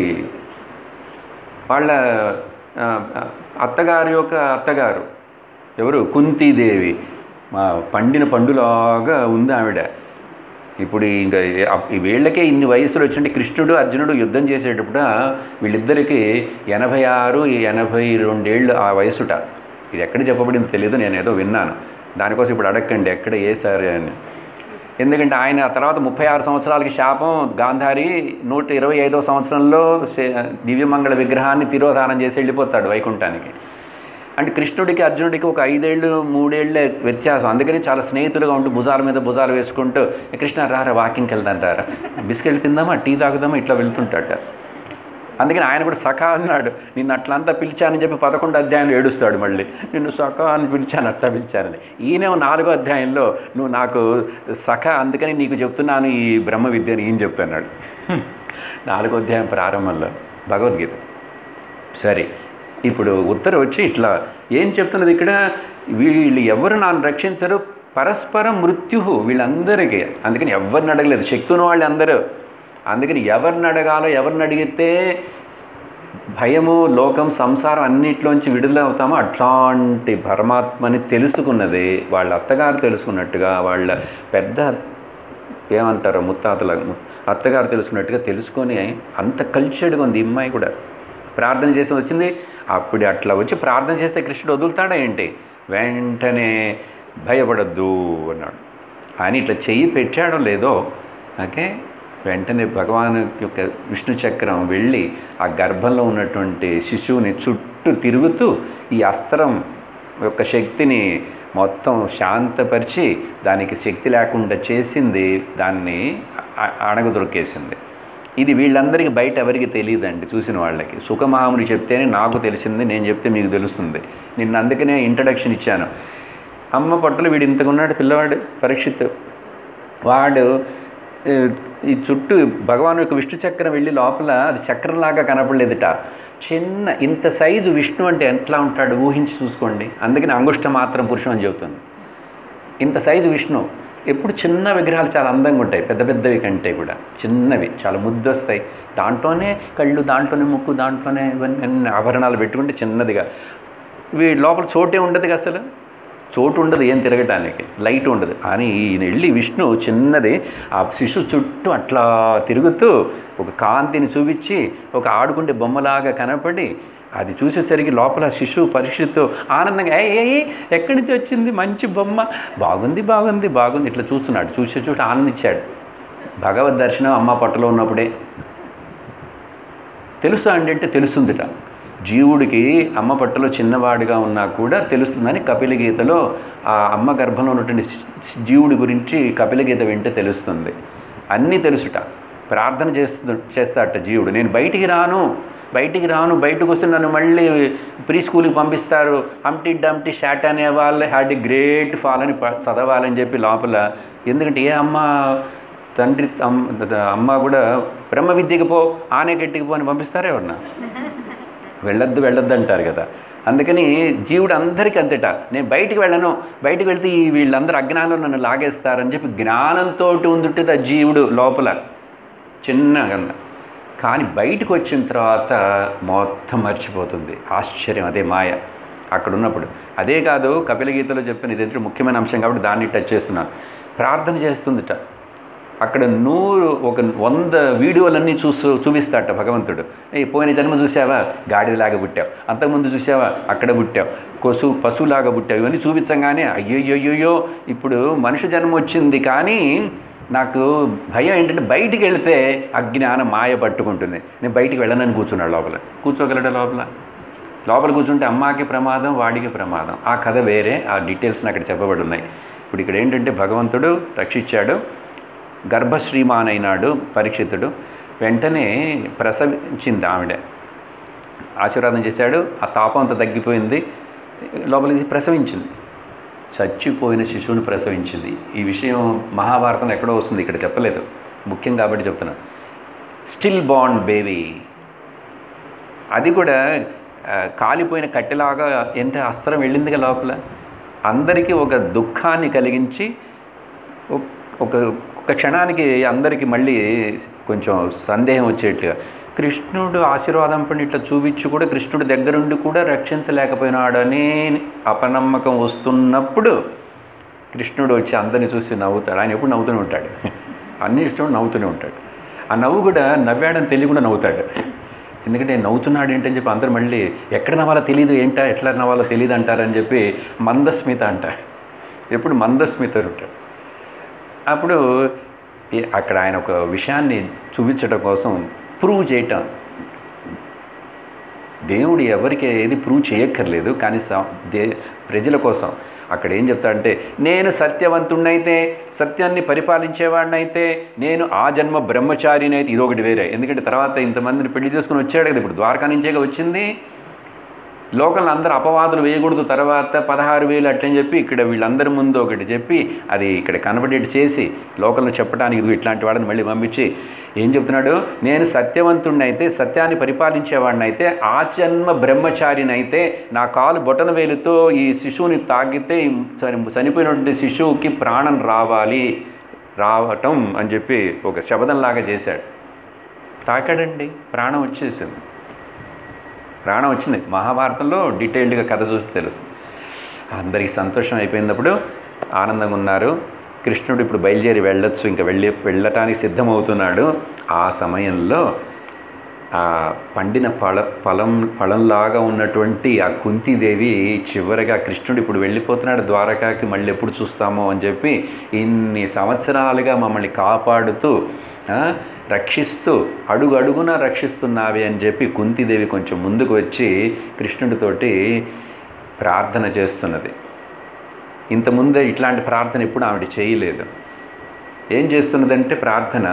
వాళ్ళ ఆ, ఆ, అత్తగారి యొక్క అత్తగారు ఎవరు కుంతీదేవి మా పండిన పండులాగా ఉంది ఆవిడ ఇప్పుడు ఇంకా ఏ- అప్- ఈ వీళ్ళకే ఇన్ని వయసులు వచ్చినట్టు కృష్ణుడు అర్జునుడు యుద్ధం చేసేటప్పుడు వీళ్ళిద్దరికి ఎనభై ఆరు ఎనభై రెండేళ్ళు ఆ వయసుట ఇది ఎక్కడ చెప్పబడింది తెలియదు నేను ఏదో విన్నాను దానికోసం ఇప్పుడు అడగండి ఎక్కడ ఏ సరే అని ఎందుకంటే ఆయన ఆ తర్వాత ముప్పై ఆరు సంవత్సరాలకి శాపం గాంధారి నూట ఇరవై ఐదో సంవత్సరంలో శే- దివ్యమంగళ విగ్రహాన్ని తిరోధానం చేసి వెళ్ళిపోతాడు వైకుంఠానికి అంటే కృష్ణుడికి అర్జునుడికి ఒక ఐదేళ్ళు మూడేళ్ళ వ్యత్యాసం అందుకని చాలా స్నేహితులుగా ఉంటూ భుజాల మీద భుజాలు వేసుకుంటూ "ఏ కృష్ణ రారా వాకింగ్కి వెళ్దాం రారా బిస్కెట్ తిందామా టీ తాగుదామా ఇట్లా వెళ్తుంటాట అందుకని ఆయన కూడా సఖా అన్నాడు నిన్ను అట్లంతా పిలిచానని చెప్పి పదకొండు అధ్యాయంలో ఏడుస్తాడు మళ్ళీ నిన్ను సఖా అని పిలిచాను అట్లా పిలిచానని ఈయనేమో నాలుగో అధ్యాయంలో నువ్వు నాకు సఖ అందుకని నీకు చెప్తున్నాను ఈ బ్రహ్మ విద్యని ఈయన చెప్తున్నాడు నాలుగో అధ్యాయం ప్రారంభంలో భగవద్గీత సరే ఇప్పుడు ఉత్తరం వచ్చి ఇట్లా ఏం చెప్తున్నది ఇక్కడ వీళ్ళు ఎవరు నన్ను రక్షించరు పరస్పరం మృత్యు వీళ్ళందరికీ అందుకని ఎవరిని అడగలేదు శక్తి ఉన్న వాళ్ళు అందరూ అందుకని ఎవరిని అడగాలో ఎవరిని అడిగితే భయము లోకం సంసారం అన్నిట్లోంచి విడుదల అవుతామో అట్లాంటి పరమాత్మని తెలుసుకున్నది వాళ్ళ అత్తగారు తెలుసుకున్నట్టుగా వాళ్ళ పెద్ద ఏమంటారు ముత్తాతల అత్తగారు తెలుసుకున్నట్టుగా తెలుసుకొని అంత కల్చర్డ్గా ఉంది ఈ అమ్మాయి కూడా ప్రార్థన చేసి వచ్చింది అప్పుడు అట్లా వచ్చి ప్రార్థన చేస్తే కృష్ణుడు వదులుతాడా ఏంటి వెంటనే భయపడద్దు అన్నాడు అని ఇట్లా చెయ్యి పెట్టాడో లేదో ఓకే వెంటనే భగవాన్ యొక్క విష్ణు చక్రం వెళ్ళి ఆ గర్భంలో ఉన్నటువంటి శిశువుని చుట్టూ తిరుగుతూ ఈ అస్త్రం యొక్క శక్తిని మొత్తం శాంతపరిచి దానికి శక్తి లేకుండా చేసింది దాన్ని అ- అణగదొరికేసింది ఇది వీళ్ళందరికీ బయట ఎవరికి తెలియదండి చూసిన వాళ్ళకి సుఖమహాముని చెప్తేనే నాకు తెలిసింది నేను చెప్తే మీకు తెలుస్తుంది నిన్న అందుకనే ఇంట్రడక్షన్ ఇచ్చాను అమ్మ పట్టులు వీడు ఇంతకున్నాడు పిల్లవాడు పరీక్షిత్ వాడు ఏ, ఈ చుట్టూ భగవాన్ యొక్క విష్ణు చక్రం వెళ్ళి లోపల అది చక్రంలాగా కనపడలేదుట చిన్న ఇంత సైజు విష్ణు అంటే ఎట్లా ఉంటాడు ఊహించి చూసుకోండి అందుకని అంగుష్ట మాత్రం పురుషం అని చెబుతుంది ఇంత సైజు విష్ణు ఎప్పుడు చిన్న విగ్రహాలు చాలా అందంగా ఉంటాయి పెద్ద పెద్దవి కంటే కూడా చిన్నవి చాలా ముద్దు వస్తాయి దాంట్లోనే కళ్ళు దాంట్లోనే ముక్కు దాంట్లోనే ఇవన్నీ అన్ని ఆభరణాలు పెట్టుకుంటే చిన్నదిగా వీ లోపల చోటే ఉండదు కదా అసలు చోటు ఉండదు ఏం తిరగటానికి లైట్ ఉండదు అని ఈయన వెళ్ళి విష్ణు చిన్నది ఆ శిశు చుట్టూ అట్లా తిరుగుతూ ఒక కాంతిని చూపించి ఒక ఆడుకుంటే బొమ్మలాగా కనపడి అది చూసేసరికి లోపల శిశువు పరీక్షతో ఆనందంగా ఏ ఏ ఎక్కడి నుంచి వచ్చింది మంచి బొమ్మ బాగుంది బాగుంది బాగుంది ఇట్లా చూస్తున్నాడు చూసే చూసి ఆనందించాడు భగవద్ దర్శనం అమ్మ పట్టలో ఉన్నప్పుడే తెలుసా అండి అంటే తెలుస్తుందిట జీవుడికి అమ్మ పట్టలో చిన్నవాడిగా ఉన్నా కూడా తెలుస్తుందని కపిల గీతలో ఆ అమ్మ గర్భంలో ఉన్నటువంటి శి- జీవుడి గురించి కపిల గీత వింటే తెలుస్తుంది అన్నీ తెలుసుట ప్రార్థన చేస్తు చేస్తాడట జీవుడు నేను బయటికి రాను బయటికి రాను బయటకు వస్తే నన్ను మళ్ళీ ప్రీ స్కూల్కి పంపిస్తారు హంటీ డంటీ షాట్ అనే వాళ్ళు హ్యాడ్ ఎ గ్రేట్ ఫాల్ అని ప- చదవాలని చెప్పి లోపల ఎందుకంటే ఏ అమ్మ తండ్రి అమ్మ అమ్మ కూడా బ్రహ్మ విద్యకి పో ఆనే గట్టికి పో అని పంపిస్తారా ఎవరన్నా వెళ్ళొద్దు వెళ్ళొద్దు అంటారు కదా అందుకని జీవుడు అందరికీ అంతట నేను బయటికి వెళ్ళను బయటికి వెళ్తే ఈ వీళ్ళందరూ అజ్ఞానంలో నన్ను లాగేస్తారని చెప్పి జ్ఞానంతో ఉందుంటుంది ఆ జీవుడు లోపల చిన్నగా కానీ బయటకు వచ్చిన తర్వాత మొత్తం మర్చిపోతుంది ఆశ్చర్యం అదే మాయ అక్కడ ఉన్నప్పుడు అదే కాదు కపిల గీతలో చెప్పిన ఇది ఎంతో ముఖ్యమైన అంశం కాబట్టి దాన్ని టచ్ చేస్తున్నాను ప్రార్థన చేస్తుందిట అక్కడ నూరు ఒక వంద వీడియోలన్నీ చూస్తూ చూపిస్తాట భగవంతుడు ఏ పోయిన జన్మ చూసావా గాడిదలాగా పుట్టావు అంతకుముందు చూసావా అక్కడ పుట్టావు కొసు పశువులాగా పుట్టావు ఇవన్నీ చూపించగానే అయ్యోయ్యోయ్యో ఇప్పుడు మనిషి జన్మ వచ్చింది కానీ నాకు భయం ఏంటంటే బయటికి వెళితే అజ్ఞానం మాయ పట్టుకుంటుంది నేను బయటికి వెళ్ళనని కూర్చున్నాడు లోపల కూర్చోగలడా లోపల లోపల కూర్చుంటే అమ్మాకి ప్రమాదం వాడికి ప్రమాదం ఆ కథ వేరే ఆ డీటెయిల్స్ని అక్కడ చెప్పబడి ఉన్నాయి ఇప్పుడు ఇక్కడ ఏంటంటే భగవంతుడు రక్షించాడు గర్భశ్రీమాన్ అయినాడు పరీక్షితుడు వెంటనే ప్రసవించింది ఆవిడ ఆశీర్వాదం చేశాడు ఆ తాపం అంతా తగ్గిపోయింది లోపలికి ప్రసవించింది చచ్చిపోయిన శిశువుని ప్రసవించింది ఈ విషయం మహాభారతంలో ఎక్కడో వస్తుంది ఇక్కడ చెప్పలేదు ముఖ్యం కాబట్టి చెప్తున్నాను స్టిల్ బాండ్ బేబీ అది కూడా ఆ, కాలిపోయిన కట్టెలాగా ఎంత అస్త్రం వెళ్ళిందిగా లోపల అందరికీ ఒక దుఃఖాన్ని కలిగించి ఒక్- ఒక ఒక క్షణానికి అందరికీ మళ్ళీ కొంచెం సందేహం వచ్చేట్లుగా కృష్ణుడు ఆశీర్వాదం పని ఇట్లా చూపించి కూడా కృష్ణుడు దగ్గరుండి కూడా రక్షించలేకపోయినాడని అపనమ్మకం వస్తున్నప్పుడు కృష్ణుడు వచ్చి అందరిని చూసి నవ్వుతాడు ఆయన ఎప్పుడు నవ్వుతూనే ఉంటాడు అన్ని ఇష్టం నవ్వుతూనే ఉంటాడు ఆ నవ్వు కూడా నవ్వాడని తెలియకుండా నవ్వుతాడు ఎందుకంటే నవ్వుతున్నాడు ఏంటని చెప్పి అందరూ మళ్ళీ ఎక్కడ నవ్వాలో తెలియదు ఏంటా ఎట్లా నవ్వాలో తెలియదు అంటారని చెప్పి మందస్మిత అంటారు ఎప్పుడు మందస్మిత ఉంటాడు అప్పుడు ఈ- అక్కడ ఆయన ఒక విషయాన్ని చూపించడం కోసం ప్రూవ్ చేయటం దేవుడు ఎవరికి ఏది ప్రూవ్ చేయక్కర్లేదు కానీ స- దే ప్రజల కోసం అక్కడ ఏం చెప్తాడంటే నేను సత్యవంతుణ్ణైతే సత్యాన్ని పరిపాలించేవాడినైతే నేను ఆ జన్మ బ్రహ్మచారిని అయితే ఇదొకటి వేరే ఎందుకంటే తర్వాత ఇంతమందిని పెళ్లి చేసుకుని వచ్చాడు కదా ఇప్పుడు ద్వారకా నుంచేగా వచ్చింది లోకల్ అందరూ అపవాదులు వేయకూడదు తర్వాత పదహారు వేలు అట్లని చెప్పి ఇక్కడ వీళ్ళందరి ముందు ఒకటి చెప్పి అది ఇక్కడ కనబడేటి చేసి లోకల్ని చెప్పడానికి ఇది ఇట్లాంటి వాడిని మళ్ళీ పంపించి ఏం చెప్తున్నాడు నేను సత్యవంతుడినైతే సత్యాన్ని పరిపాలించేవాడినైతే ఆ జన్మ బ్రహ్మచారినైతే నా కాలు బొటన వేలుతో ఈ శిశువుని తాగితే ఈ చని- చనిపోయినటువంటి శిశువుకి ప్రాణం రావాలి రావటం అని చెప్పి ఒక శబదంలాగా చేశాడు తాకాడండి ప్రాణం వచ్చేసింది ప్రాణం వచ్చింది మహాభారతంలో డీటెయిల్డ్గా కథ చూస్తే తెలుస్తుంది అందరికీ సంతోషం అయిపోయినప్పుడు ఆనందంగా ఉన్నారు కృష్ణుడు ఇప్పుడు బయలుదేరి వెళ్ళొచ్చు ఇంకా వెళ్ళి వెళ్ళటానికి సిద్ధమవుతున్నాడు ఆ సమయంలో ఆ పండిన ఫల ఫలం ఫలంలాగా ఉన్నటువంటి ఆ కుంతీదేవి చివరిగా కృష్ణుడు ఇప్పుడు వెళ్ళిపోతున్నాడు ద్వారకాకి మళ్ళీ ఎప్పుడు చూస్తామో అని చెప్పి ఇన్ని సంవత్సరాలుగా మమ్మల్ని కాపాడుతూ ఆ, రక్షిస్తూ అడుగు అడుగున రక్షిస్తున్నావి అని చెప్పి కుంతీదేవి కొంచెం ముందుకు వచ్చి కృష్ణుడితోటి ప్రార్థన చేస్తున్నది ఇంతకుముందే ఇట్లాంటి ప్రార్థన ఎప్పుడు ఆవిడ చేయలేదు ఏం చేస్తున్నదంటే ప్రార్థన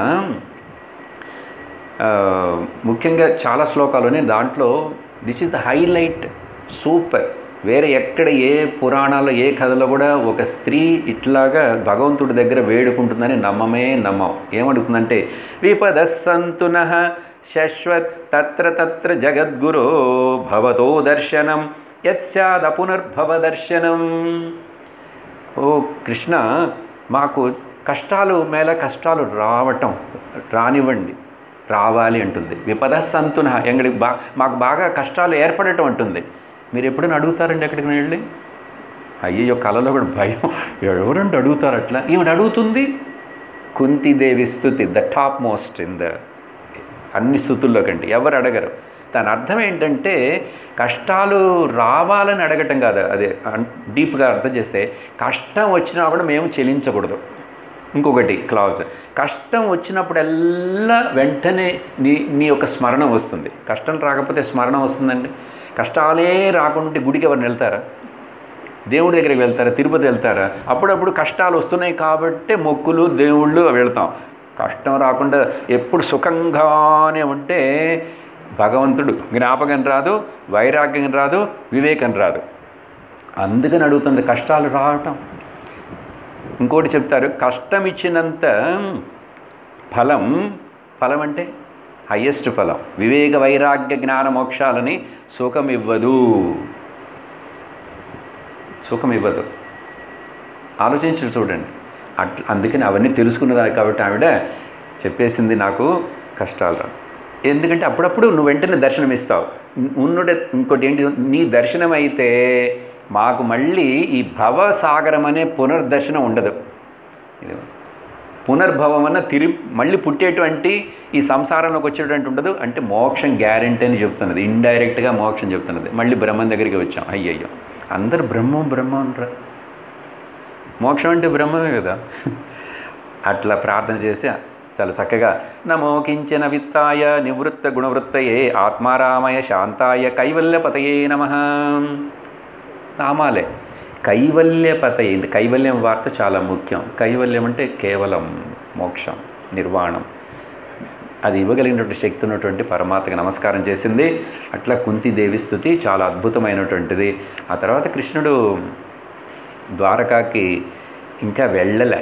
ఆ, ముఖ్యంగా చాలా శ్లోకాలునే దాంట్లో this is the highlight super వేరే ఎక్కడ ఏ పురాణాల్లో ఏ కథలో కూడా ఒక స్త్రీ ఇట్లాగా భగవంతుడి దగ్గర వేడుకుంటుందని నమ్మమే నమ్మం ఏమడుగుతుందంటే విపద సంతున శశ్వత్ తత్ర తత్ర జగద్గురో భవతో దర్శనం యత్స్యాద పునర్భవ దర్శనం ఓ కృష్ణ మాకు కష్టాలు మేల కష్టాలు రావటం రానివ్వండి రావాలి అంటుంది విపద సంతున ఎంగడి బా మాకు బాగా కష్టాలు ఏర్పడటం అంటుంది మీరు ఎప్పుడైనా అడుగుతారండి ఎక్కడికి వెళ్ళి అయ్యో కళలో కూడా భయం ఎవరంటే అడుగుతారు అట్లా ఈమె అడుగుతుంది కుంతిదేవి స్థుతి the topmost in the అన్ని స్థుతుల్లో కంటే ఎవరు అడగరు దాని అర్థం ఏంటంటే కష్టాలు రావాలని అడగటం కాదు అదే డీప్గా అర్థం చేస్తే కష్టం వచ్చినా కూడా మేము చెల్లించకూడదు ఇంకొకటి క్లాజ్ కష్టం వచ్చినప్పుడల్లా వెంటనే నీ నీ యొక్క స్మరణ వస్తుంది కష్టం రాకపోతే స్మరణ వస్తుందండి కష్టాలే రాకుంటే గుడికి ఎవరిని వెళ్తారా దేవుడి దగ్గరికి వెళ్తారా తిరుపతి వెళ్తారా అప్పుడప్పుడు కష్టాలు వస్తున్నాయి కాబట్టి మొక్కులు దేవుళ్ళు వెళ్తాం కష్టం రాకుండా ఎప్పుడు సుఖంగానే ఉంటే భగవంతుడు జ్ఞాపకం రాదు వైరాగ్యం రాదు వివేకం రాదు అందుకని అడుగుతుంది కష్టాలు రావటం ఇంకోటి చెప్తారు కష్టం ఇచ్చినంత ఫలం ఫలం అంటే హయ్యెస్ట్ ఫలం వివేక వైరాగ్య జ్ఞాన మోక్షాలని సుఖం ఇవ్వదు సుఖం ఇవ్వదు ఆలోచించి చూడండి అట్లా అందుకని అవన్నీ తెలుసుకున్నదాన్ని కాబట్టి ఆవిడ చెప్పేసింది నాకు కష్టాలు రా ఎందుకంటే అప్పుడప్పుడు నువ్వు వెంటనే దర్శనం ఇస్తావు ఉన్నుడ ఇంకోటి ఏంటి నీ దర్శనం అయితే మాకు మళ్ళీ ఈ భవసాగరం అనే పునర్దర్శనం ఉండదు ఇది పునర్భవం అన్న తిరిగి మళ్ళీ పుట్టేటువంటి ఈ సంసారంలోకి వచ్చేటువంటి ఉండదు అంటే మోక్షం గ్యారెంటీ అని చెప్తున్నది ఇండైరెక్ట్గా మోక్షం చెప్తున్నది మళ్ళీ బ్రహ్మం దగ్గరికి వచ్చాం అయ్యయ్యో అందరు బ్రహ్మం బ్రహ్మం అంటారు మోక్షం అంటే బ్రహ్మమే కదా అట్లా ప్రార్థన చేసి చాలా చక్కగా నమో కించన విత్తాయ నివృత్త గుణవృత్తయే ఆత్మారామయ శాంతాయ కైవల్యపతయే నమ నామాలే కైవల్యపతయే ఇది కైవల్యం వార్త చాలా ముఖ్యం కైవల్యం అంటే కేవలం మోక్షం నిర్వాణం అది ఇవ్వగలిగినటువంటి శక్తి ఉన్నటువంటి పరమాత్మకి నమస్కారం చేసింది అట్లా కుంతిదేవి స్థుతి చాలా అద్భుతమైనటువంటిది ఆ తర్వాత కృష్ణుడు ద్వారకాకి ఇంకా వెళ్ళలే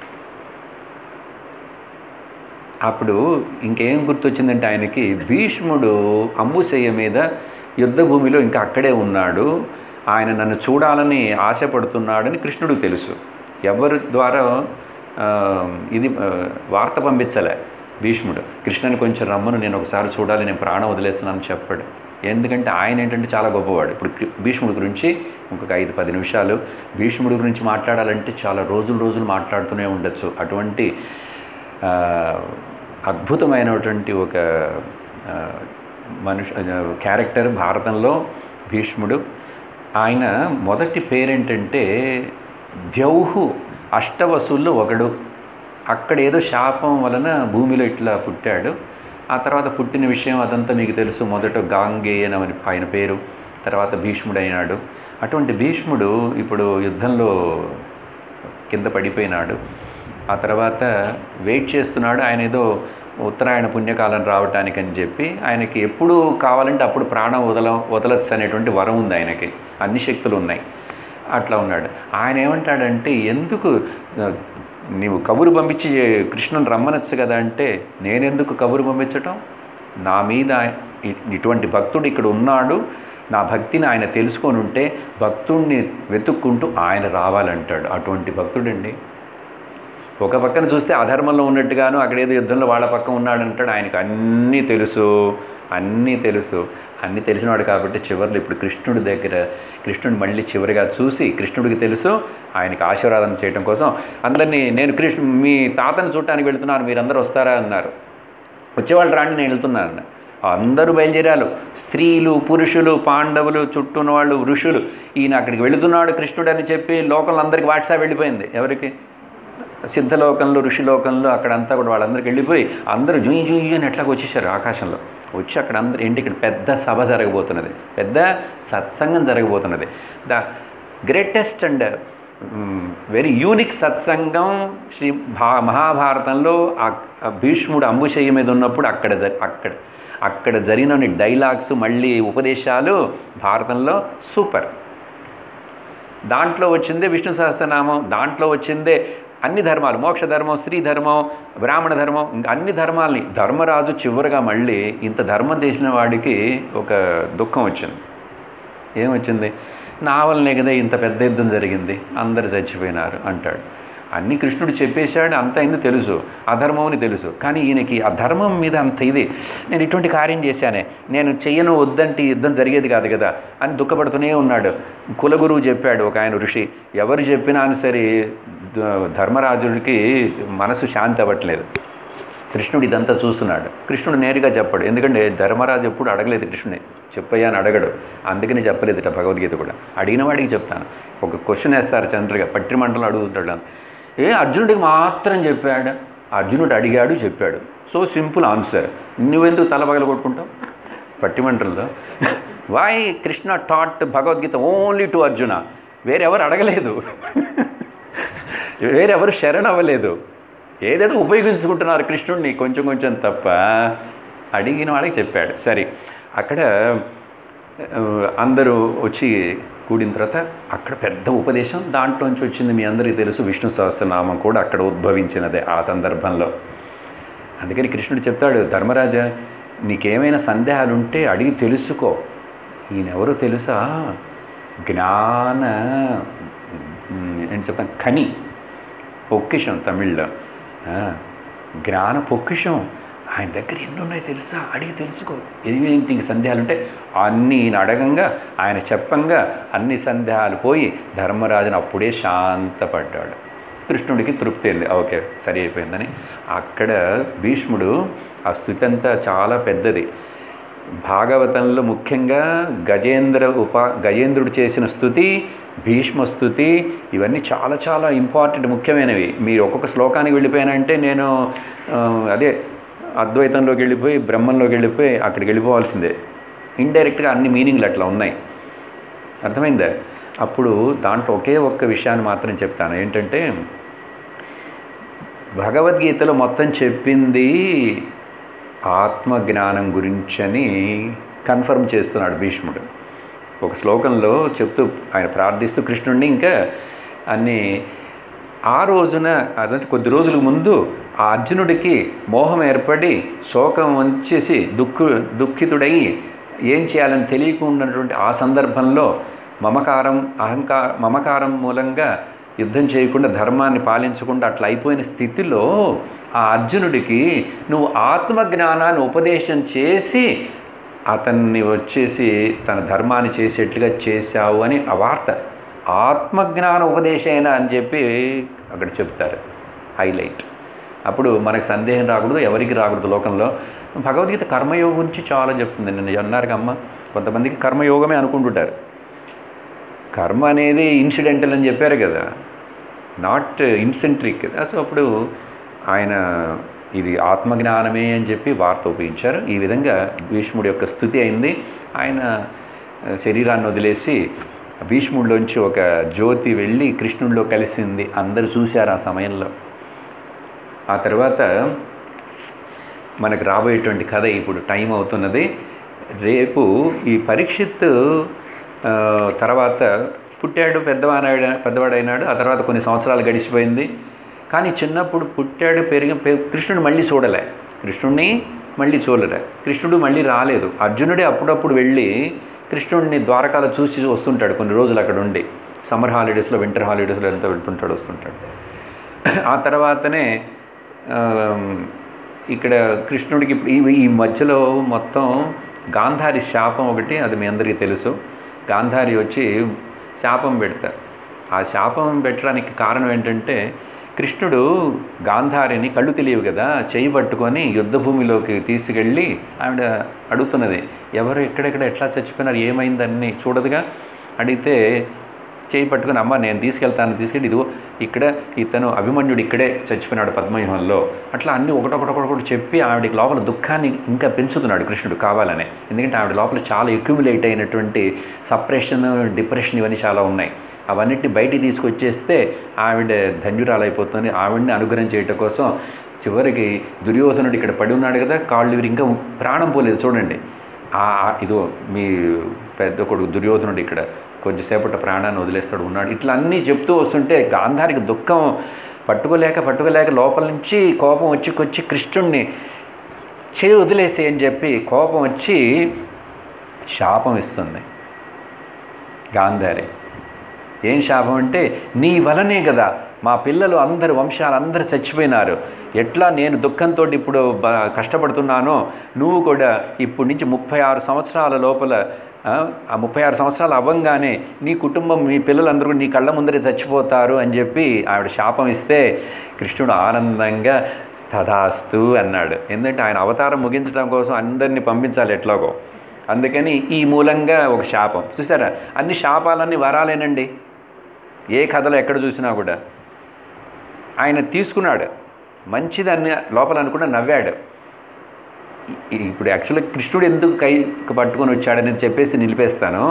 అప్పుడు ఇంకేం గుర్తొచ్చిందంటే ఆయనకి భీష్ముడు అంబుశయ్య మీద యుద్ధ భూమిలో ఇంకా అక్కడే ఉన్నాడు ఆయన నన్ను చూడాలని ఆశపడుతున్నాడని కృష్ణుడికి తెలుసు ఎవరి ద్వారా ఆ, ఇది ఆ, వార్త పంపించలే భీష్ముడు కృష్ణుని కొంచెం రమ్మను నేను ఒకసారి చూడాలి నేను ప్రాణం వదిలేస్తున్నాను చెప్పాడు ఎందుకంటే ఆయన ఏంటంటే చాలా గొప్పవాడు ఇప్పుడు కృ- భీష్ముడి గురించి ఇంకొక ఐదు పది నిమిషాలు భీష్ముడి గురించి మాట్లాడాలంటే చాలా రోజులు రోజులు మాట్లాడుతూనే ఉండొచ్చు అటువంటి ఆ, అద్భుతమైనటువంటి ఒక ఆ, మనుషు క్యారెక్టర్ భారతంలో భీష్ముడు ఆయన మొదటి పేరేంటంటే ద్యౌహు అష్టవసుల్లో ఒకడు అక్కడ ఏదో శాపం వలన భూమిలో ఇట్లా పుట్టాడు ఆ తర్వాత పుట్టిన విషయం అదంతా మీకు తెలుసు మొదట గాంగేయన్ అని ఆయన పేరు తర్వాత భీష్ముడు అయినాడు అటువంటి భీష్ముడు ఇప్పుడు యుద్ధంలో కింద పడిపోయినాడు ఆ తర్వాత వెయిట్ చేస్తున్నాడు ఆయన ఏదో ఉత్తరాయణ పుణ్యకాలం రావటానికి అని చెప్పి ఆయనకి ఎప్పుడు కావాలంటే అప్పుడు ప్రాణం వదల వదలచ్చు అనేటువంటి వరం ఉంది ఆయనకి అన్ని శక్తులు ఉన్నాయి అట్లా ఉన్నాడు ఆయన ఏమంటాడంటే ఎందుకు ఆ, నీవు కబురు పంపించి కృష్ణుని రమ్మనొచ్చు కదా అంటే నేనెందుకు కబురు పంపించటం నా మీద ఇ- ఇటువంటి భక్తుడు ఇక్కడ ఉన్నాడు నా భక్తిని ఆయన తెలుసుకొని ఉంటే భక్తుడిని వెతుక్కుంటూ ఆయన రావాలంటాడు అటువంటి భక్తుడండి ఒక పక్కన చూస్తే అధర్మంలో ఉన్నట్టుగాను అక్కడేదో యుద్ధంలో వాళ్ళ పక్కన ఉన్నాడంటాడు ఆయనకు అన్నీ తెలుసు అన్నీ తెలుసు అన్నీ తెలిసినవాడు కాబట్టి చివరిలో ఇప్పుడు కృష్ణుడి దగ్గర కృష్ణుడు మళ్ళీ చివరిగా చూసి కృష్ణుడికి తెలుసు ఆయనకి ఆశీర్వాదం చేయడం కోసం అందరినీ నేను కృష్ణ మీ తాతను చూడటానికి వెళ్తున్నాను మీరందరూ వస్తారా అన్నారు వచ్చేవాళ్ళు రాండి నేను వెళ్తున్నాను అన్న. అందరూ బయలుదేరాలు స్త్రీలు పురుషులు పాండవులు చుట్టూ ఉన్న వాళ్ళు ఋషులు ఈయన అక్కడికి వెళుతున్నాడు కృష్ణుడు అని చెప్పి లోకంలో అందరికి వాట్సాప్ వెళ్ళిపోయింది ఎవరికి సిద్ధలోకంలో ఋషిలోకంలో అక్కడంతా కూడా వాళ్ళందరికి వెళ్ళిపోయి అందరూ జూయి జూయి అని ఎట్లాగ వచ్చేసారు ఆకాశంలో వచ్చి అక్కడ అందరూ ఏంటి ఇక్కడ పెద్ద సభ జరగబోతున్నది పెద్ద సత్సంగం జరగబోతున్నది the greatest and very unique సత్సంగం శ్రీ భా మహాభారతంలో ఆ- ఆ భీష్ముడు అంబుశయ్య మీద ఉన్నప్పుడు అక్కడ జ అక్కడ అక్కడ జరిగిన డైలాగ్స్ మళ్ళీ ఉపదేశాలు భారతంలో సూపర్ దాంట్లో వచ్చిందే విష్ణు సహస్రనామం దాంట్లో వచ్చిందే అన్ని ధర్మాలు మోక్ష ధర్మం స్త్రీ ధర్మం బ్రాహ్మణ ధర్మం ఇంకా అన్ని ధర్మాల్ని ధర్మరాజు చివరిగా మళ్ళీ ఇంత ధర్మం చేసిన వాడికి ఒక దుఃఖం వచ్చింది ఏమొచ్చింది నా వల్లనే కదా ఇంత పెద్ద యుద్ధం జరిగింది అందరు చచ్చిపోయినారు అంటాడు అన్ని కృష్ణుడు చెప్పేశాడు అంత అయింది తెలుసు అధర్మం అని తెలుసు కానీ ఈయనకి ఆ ధర్మం మీద అంత ఇది నేను ఇటువంటి కార్యం చేశానే నేను చెయ్యను వద్దంటే ఈ యుద్ధం జరిగేది కాదు కదా అని దుఃఖపడుతూనే ఉన్నాడు కులగురువు చెప్పాడు ఒక ఆయన ఋషి ఎవరు చెప్పినా సరే ద- ధర్మరాజుడికి మనసు శాంతి అవ్వట్లేదు కృష్ణుడు ఇదంతా చూస్తున్నాడు కృష్ణుడు నేరుగా చెప్పాడు ఎందుకంటే ధర్మరాజు ఎప్పుడు అడగలేదు కృష్ణుని చెప్పయ్యా అని అడగడు అందుకని చెప్పలేదుట భగవద్గీత కూడా అడిగిన వాడికి చెప్తాను ఒక క్వశ్చన్ వేస్తారు చంద్రుడిగా పట్టి మంటలు అడుగుతాడు ఏ అర్జునుడికి మాత్రం చెప్పాడు అర్జునుడు అడిగాడు చెప్పాడు సో సింపుల్ ఆన్సర్ నువ్వెందుకు తల పగల కొట్టుకుంటావు పట్టిమంటలతో why Krishna taught Bhagavad Gita only to Arjuna వేరెవరు అడగలేదు వేరెవరు శరణ్ అవ్వలేదు ఏదేదో ఉపయోగించుకుంటున్నారు కృష్ణుడిని కొంచెం కొంచెం తప్ప అడిగిన వాళ్ళకి చెప్పాడు సరే అక్కడ ఆ, అందరూ వచ్చి కూడిన తర్వాత అక్కడ పెద్ద ఉపదేశం దాంట్లోంచి వచ్చింది మీ అందరికీ తెలుసు విష్ణు సహస్రనామం కూడా అక్కడ ఉద్భవించినదే ఆ సందర్భంలో అందుకని కృష్ణుడు చెప్తాడు ధర్మరాజా నీకేమైనా సందేహాలు ఉంటే అడిగి తెలుసుకో ఈయనెవరో తెలుసా జ్ఞాన ఉమ్, ఏంటి చెప్తాను కని పొక్కిషం తమిళ్లో ఆ, జ్ఞాన పొక్కిషం ఆయన దగ్గర ఎన్ని ఉన్నాయో తెలుసా అడిగి తెలుసుకో ఏమేంటి నీకు సందేహాలు ఉంటే అన్నీ ఈయన అడగంగా ఆయన చెప్పంగా అన్ని సందేహాలు పోయి ధర్మరాజును అప్పుడే శాంతపడ్డాడు కృష్ణుడికి తృప్తి వెళ్ళి ఓకే సరి అయిపోయిందని అక్కడ భీష్ముడు ఆ స్థుతి అంతా చాలా పెద్దది భాగవతంలో ముఖ్యంగా గజేంద్ర ఉప గజేంద్రుడు చేసిన స్థుతి భీష్మ స్థుతి ఇవన్నీ చాలా చాలా ఇంపార్టెంట్ ముఖ్యమైనవి మీరు ఒక్కొక్క శ్లోకానికి వెళ్ళిపోయానంటే నేను ఆ, అదే అద్వైతంలోకి వెళ్ళిపోయి బ్రహ్మంలోకి వెళ్ళిపోయి అక్కడికి వెళ్ళిపోవాల్సిందే ఇండైరెక్ట్గా అన్ని మీనింగ్లు అట్లా ఉన్నాయి అర్థమైందా అప్పుడు దాంట్లో ఒకే ఒక్క విషయాన్ని మాత్రం చెప్తాను ఏంటంటే భగవద్గీతలో మొత్తం చెప్పింది ఆత్మజ్ఞానం గురించని కన్ఫర్మ్ చేస్తున్నాడు భీష్ముడు ఒక శ్లోకంలో చెప్తూ ఆయన ప్రార్థిస్తూ కృష్ణుడిని ఇంకా అన్ని ఆ రోజున అదంటే కొద్ది రోజుల ముందు ఆ అర్జునుడికి మోహం ఏర్పడి శోకం వచ్చేసి దుఃఖు దుఃఖితుడై ఏం చేయాలని తెలియకుండాటువంటి ఆ సందర్భంలో మమకారం అహంకార మమకారం మూలంగా యుద్ధం చేయకుండా ధర్మాన్ని పాలించకుండా అట్లా అయిపోయిన స్థితిలో ఆ అర్జునుడికి నువ్వు ఆత్మజ్ఞానాన్ని ఉపదేశం చేసి అతన్ని వచ్చేసి తన ధర్మాన్ని చేసేట్లుగా చేశావు అని ఆ వార్త ఆత్మజ్ఞాన ఉపదేశైన అని చెప్పి అక్కడ చెప్తారు హైలైట్ అప్పుడు మనకు సందేహం రాకూడదు ఎవరికి రాకూడదు లోకంలో భగవద్గీత కర్మయోగం గురించి చాలా చెప్తుంది నిన్న అన్నారు అమ్మ కొంతమందికి కర్మయోగమే అనుకుంటుంటారు కర్మ అనేది ఇన్సిడెంటల్ అని చెప్పారు కదా నాట్ ఇన్సెంట్రిక్ కదా సో అప్పుడు ఆయన ఇది ఆత్మజ్ఞానమే అని చెప్పి వార్త ఉపయోగించారు ఈ విధంగా భీష్ముడి యొక్క స్థుతి అయింది ఆయన ఆ, శరీరాన్ని వదిలేసి భీష్ముడిలోంచి ఒక జ్యోతి వెళ్ళి కృష్ణుడిలో కలిసింది అందరూ చూశారు ఆ సమయంలో ఆ తర్వాత మనకు రాబోయేటువంటి కథ ఇప్పుడు టైం అవుతున్నది రేపు ఈ పరీక్షిత్ ఆ, తర్వాత పుట్టాడు పెద్దవాడాడు పెద్దవాడైనాడు ఆ తర్వాత కొన్ని సంవత్సరాలు గడిచిపోయింది కానీ చిన్నప్పుడు పుట్టాడు పెరిగి పె- కృష్ణుడు మళ్ళీ చూడలే కృష్ణుడిని మళ్ళీ చూడలే కృష్ణుడు మళ్ళీ రాలేదు అర్జునుడే అప్పుడప్పుడు వెళ్ళి కృష్ణుడిని ద్వారకాలో చూసి వస్తుంటాడు కొన్ని రోజులు అక్కడ ఉండి సమ్మర్ హాలిడేస్లో వింటర్ హాలిడేస్లో ఎంత వెళ్తుంటాడు వస్తుంటాడు ఆ తర్వాతనే ఆమ్, ఇక్కడ కృష్ణుడికి ఈ ఈ మధ్యలో మొత్తం గాంధారి శాపం ఒకటి అది మీ అందరికీ తెలుసు గాంధారి వచ్చి శాపం పెడతారు ఆ శాపం పెట్టడానికి కారణం ఏంటంటే కృష్ణుడు గాంధారిని కళ్ళు తెలియవు కదా చేయి పట్టుకొని యుద్ధ భూమిలోకి తీసుకెళ్ళి ఆవిడ అడుగుతున్నది ఎవరు ఎక్కడెక్కడ ఎట్లా చచ్చిపోయినారు ఏమైందని చూడదుగా అడిగితే చేయి పట్టుకుని అమ్మ నేను తీసుకెళ్తాను తీసుకెళ్ళి ఇదిగో ఇక్కడ ఇతను అభిమన్యుడు ఇక్కడే చచ్చిపోయినాడు పద్మవ్యూహంలో అట్లా అన్నీ ఒకటొకటొకటి చెప్పి ఆవిడకి లోపల దుఃఖాన్ని ఇంకా పెంచుతున్నాడు కృష్ణుడు కావాలనే ఎందుకంటే ఆవిడ లోపల చాలా ఎక్యుములేట్ అయినటువంటి సప్రెషన్ డిప్రెషన్ ఇవన్నీ చాలా ఉన్నాయి అవన్నిటిని బయటికి తీసుకొచ్చేస్తే ఆవిడ ధన్యురాలైపోతుంది ఆవిడని అనుగ్రహం చేయటం కోసం చివరికి దుర్యోధనుడు ఇక్కడ పడి ఉన్నాడు కదా కాళ్ళు ఇవి ఇంకా ప్రాణం పోలేదు చూడండి ఆ ఆ- ఇదో మీ పెద్ద కొడుకు దుర్యోధనుడు ఇక్కడ కొంచెంసేపటి ప్రాణాన్ని వదిలేస్తాడు ఉన్నాడు ఇట్లా అన్నీ చెప్తూ వస్తుంటే గాంధారికి దుఃఖం పట్టుకోలేక పట్టుకోలేక లోపల నుంచి కోపం వచ్చి వచ్చి కృష్ణుణ్ణి చేయి వదిలేసి అని చెప్పి కోపం వచ్చి శాపం ఇస్తుంది గాంధారి ఏం శాపం అంటే నీ వలనే కదా మా పిల్లలు అందరు వంశాలు అందరు చచ్చిపోయినారు ఎట్లా నేను దుఃఖంతో ఇప్పుడు బ- కష్టపడుతున్నానో నువ్వు కూడా ఇప్పటి నుంచి ముప్పై ఆరు సంవత్సరాల లోపల ఆ, ఆ ముప్పై ఆరు సంవత్సరాలు అవ్వంగానే నీ కుటుంబం మీ పిల్లలందరూ కూడా నీ కళ్ళ ముందరే చచ్చిపోతారు అని చెప్పి ఆవిడ శాపం ఇస్తే కృష్ణుడు ఆనందంగా తదాస్తు అన్నాడు ఎందుకంటే ఆయన అవతారం ముగించడం కోసం అందరినీ పంపించాలి ఎట్లాగో అందుకని ఈ మూలంగా ఒక శాపం చూసారా అన్ని శాపాలన్నీ వరాలేనండి ఏ కథలో ఎక్కడ చూసినా కూడా ఆయన తీసుకున్నాడు మంచిదాన్ని లోపల అనుకున్న నవ్వాడు ఇ- ఇప్పుడు యాక్చువల్గా కృష్ణుడు ఎందుకు కై పట్టుకొని వచ్చాడని చెప్పేసి నిలిపేస్తాను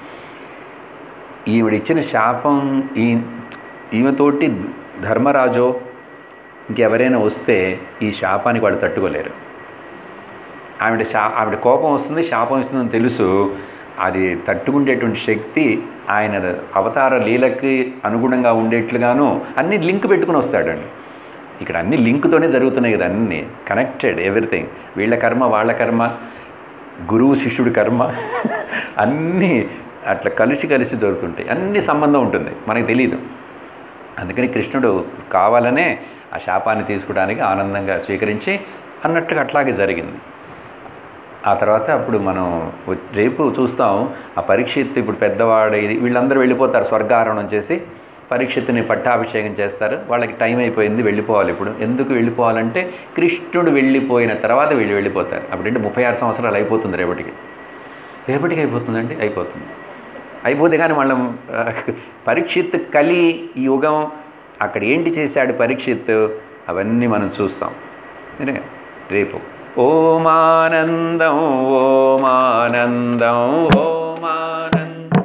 ఈవిడ ఇచ్చిన శాపం ఈ ఈమెతోటి ధర్మరాజో ఇంకెవరైనా వస్తే ఈ శాపానికి వాళ్ళు తట్టుకోలేరు ఆవిడ శా ఆవిడ కోపం వస్తుంది శాపం వస్తుందని తెలుసు అది తట్టుకుండేటువంటి శక్తి ఆయన అవతార లీలకి అనుగుణంగా ఉండేట్లుగాను అన్ని లింక్ పెట్టుకుని వస్తాడండి ఇక్కడ అన్ని లింక్తోనే జరుగుతున్నాయి కదా అన్నీ కనెక్టెడ్ ఎవ్రీథింగ్ వీళ్ళ కర్మ వాళ్ళ కర్మ గురువు శిష్యుడి కర్మ అన్నీ అట్లా కలిసి కలిసి జరుగుతుంటాయి అన్ని సంబంధం ఉంటుంది మనకు తెలియదు అందుకని కృష్ణుడు కావాలనే ఆ శాపాన్ని తీసుకోవడానికి ఆనందంగా స్వీకరించి అన్నట్టుగా అట్లాగే జరిగింది ఆ తర్వాత అప్పుడు మనం వ- రేపు చూస్తాం ఆ పరీక్షిత్ ఇప్పుడు పెద్దవాడు ఇది వీళ్ళందరూ వెళ్ళిపోతారు స్వర్గారోహణం చేసి పరీక్షిత్తుని పట్టాభిషేకం చేస్తారు వాళ్ళకి టైం అయిపోయింది వెళ్ళిపోవాలి ఇప్పుడు ఎందుకు వెళ్ళిపోవాలంటే కృష్ణుడు వెళ్ళిపోయిన తర్వాత వీళ్ళు వెళ్ళిపోతారు అప్పుడంటే ముప్పై ఆరు సంవత్సరాలు అయిపోతుంది రేపటికి రేపటికి అయిపోతుందండి అయిపోతుంది అయిపోతే కానీ మనం ఆ, పరీక్షిత్ కలి ఈ యుగం అక్కడ ఏంటి చేశాడు పరీక్షిత్ అవన్నీ మనం చూస్తాం నిజంగా రేపు ఓమానందం ఓమానందం ఓమానందం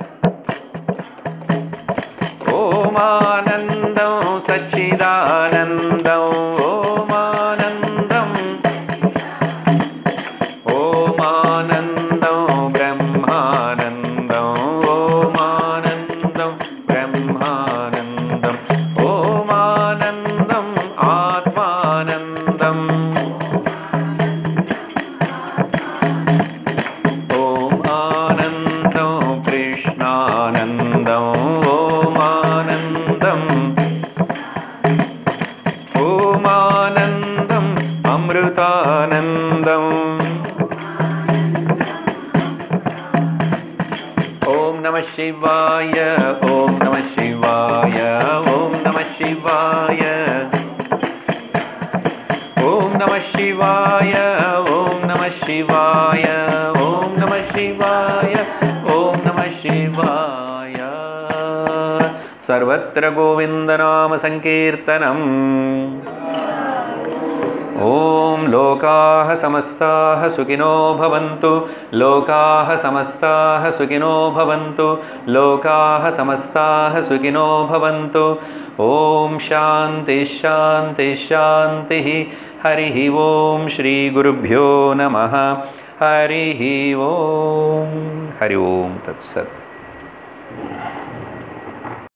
ఓమానందం సచ్చిదానందం ఓమానందం ఓమానందం బ్రహ్మానందం ఓమానందం బ్రహ్మానందం ఓమానందం ఆత్మానందం ఓం ఆనందం కృష్ణానందం ఓమానందం ఓమానందం అమృతానందం ఓం నమ శివాయ ఓం నమ శివాయ ఓం నమ శివాయ ఓం నమ శివాయ ఓం నమ శివాయ ఓం నమ శివాయ ఓం నమ శివాయ సర్వత్ర గోవిందనామ సంకీర్తనం ఓం లోకాः సమస్తాः సుఖినో భవంతు లోకాः సమస్తాः సుఖినో భవంతు లోకాः సమస్తాः సుఖినో భవంతు ఓం శాంతి శాంతి శాంతి హరి ఓం శ్రీ గురుభ్యో నమ హరి ఓం హరి ఓం తత్సత్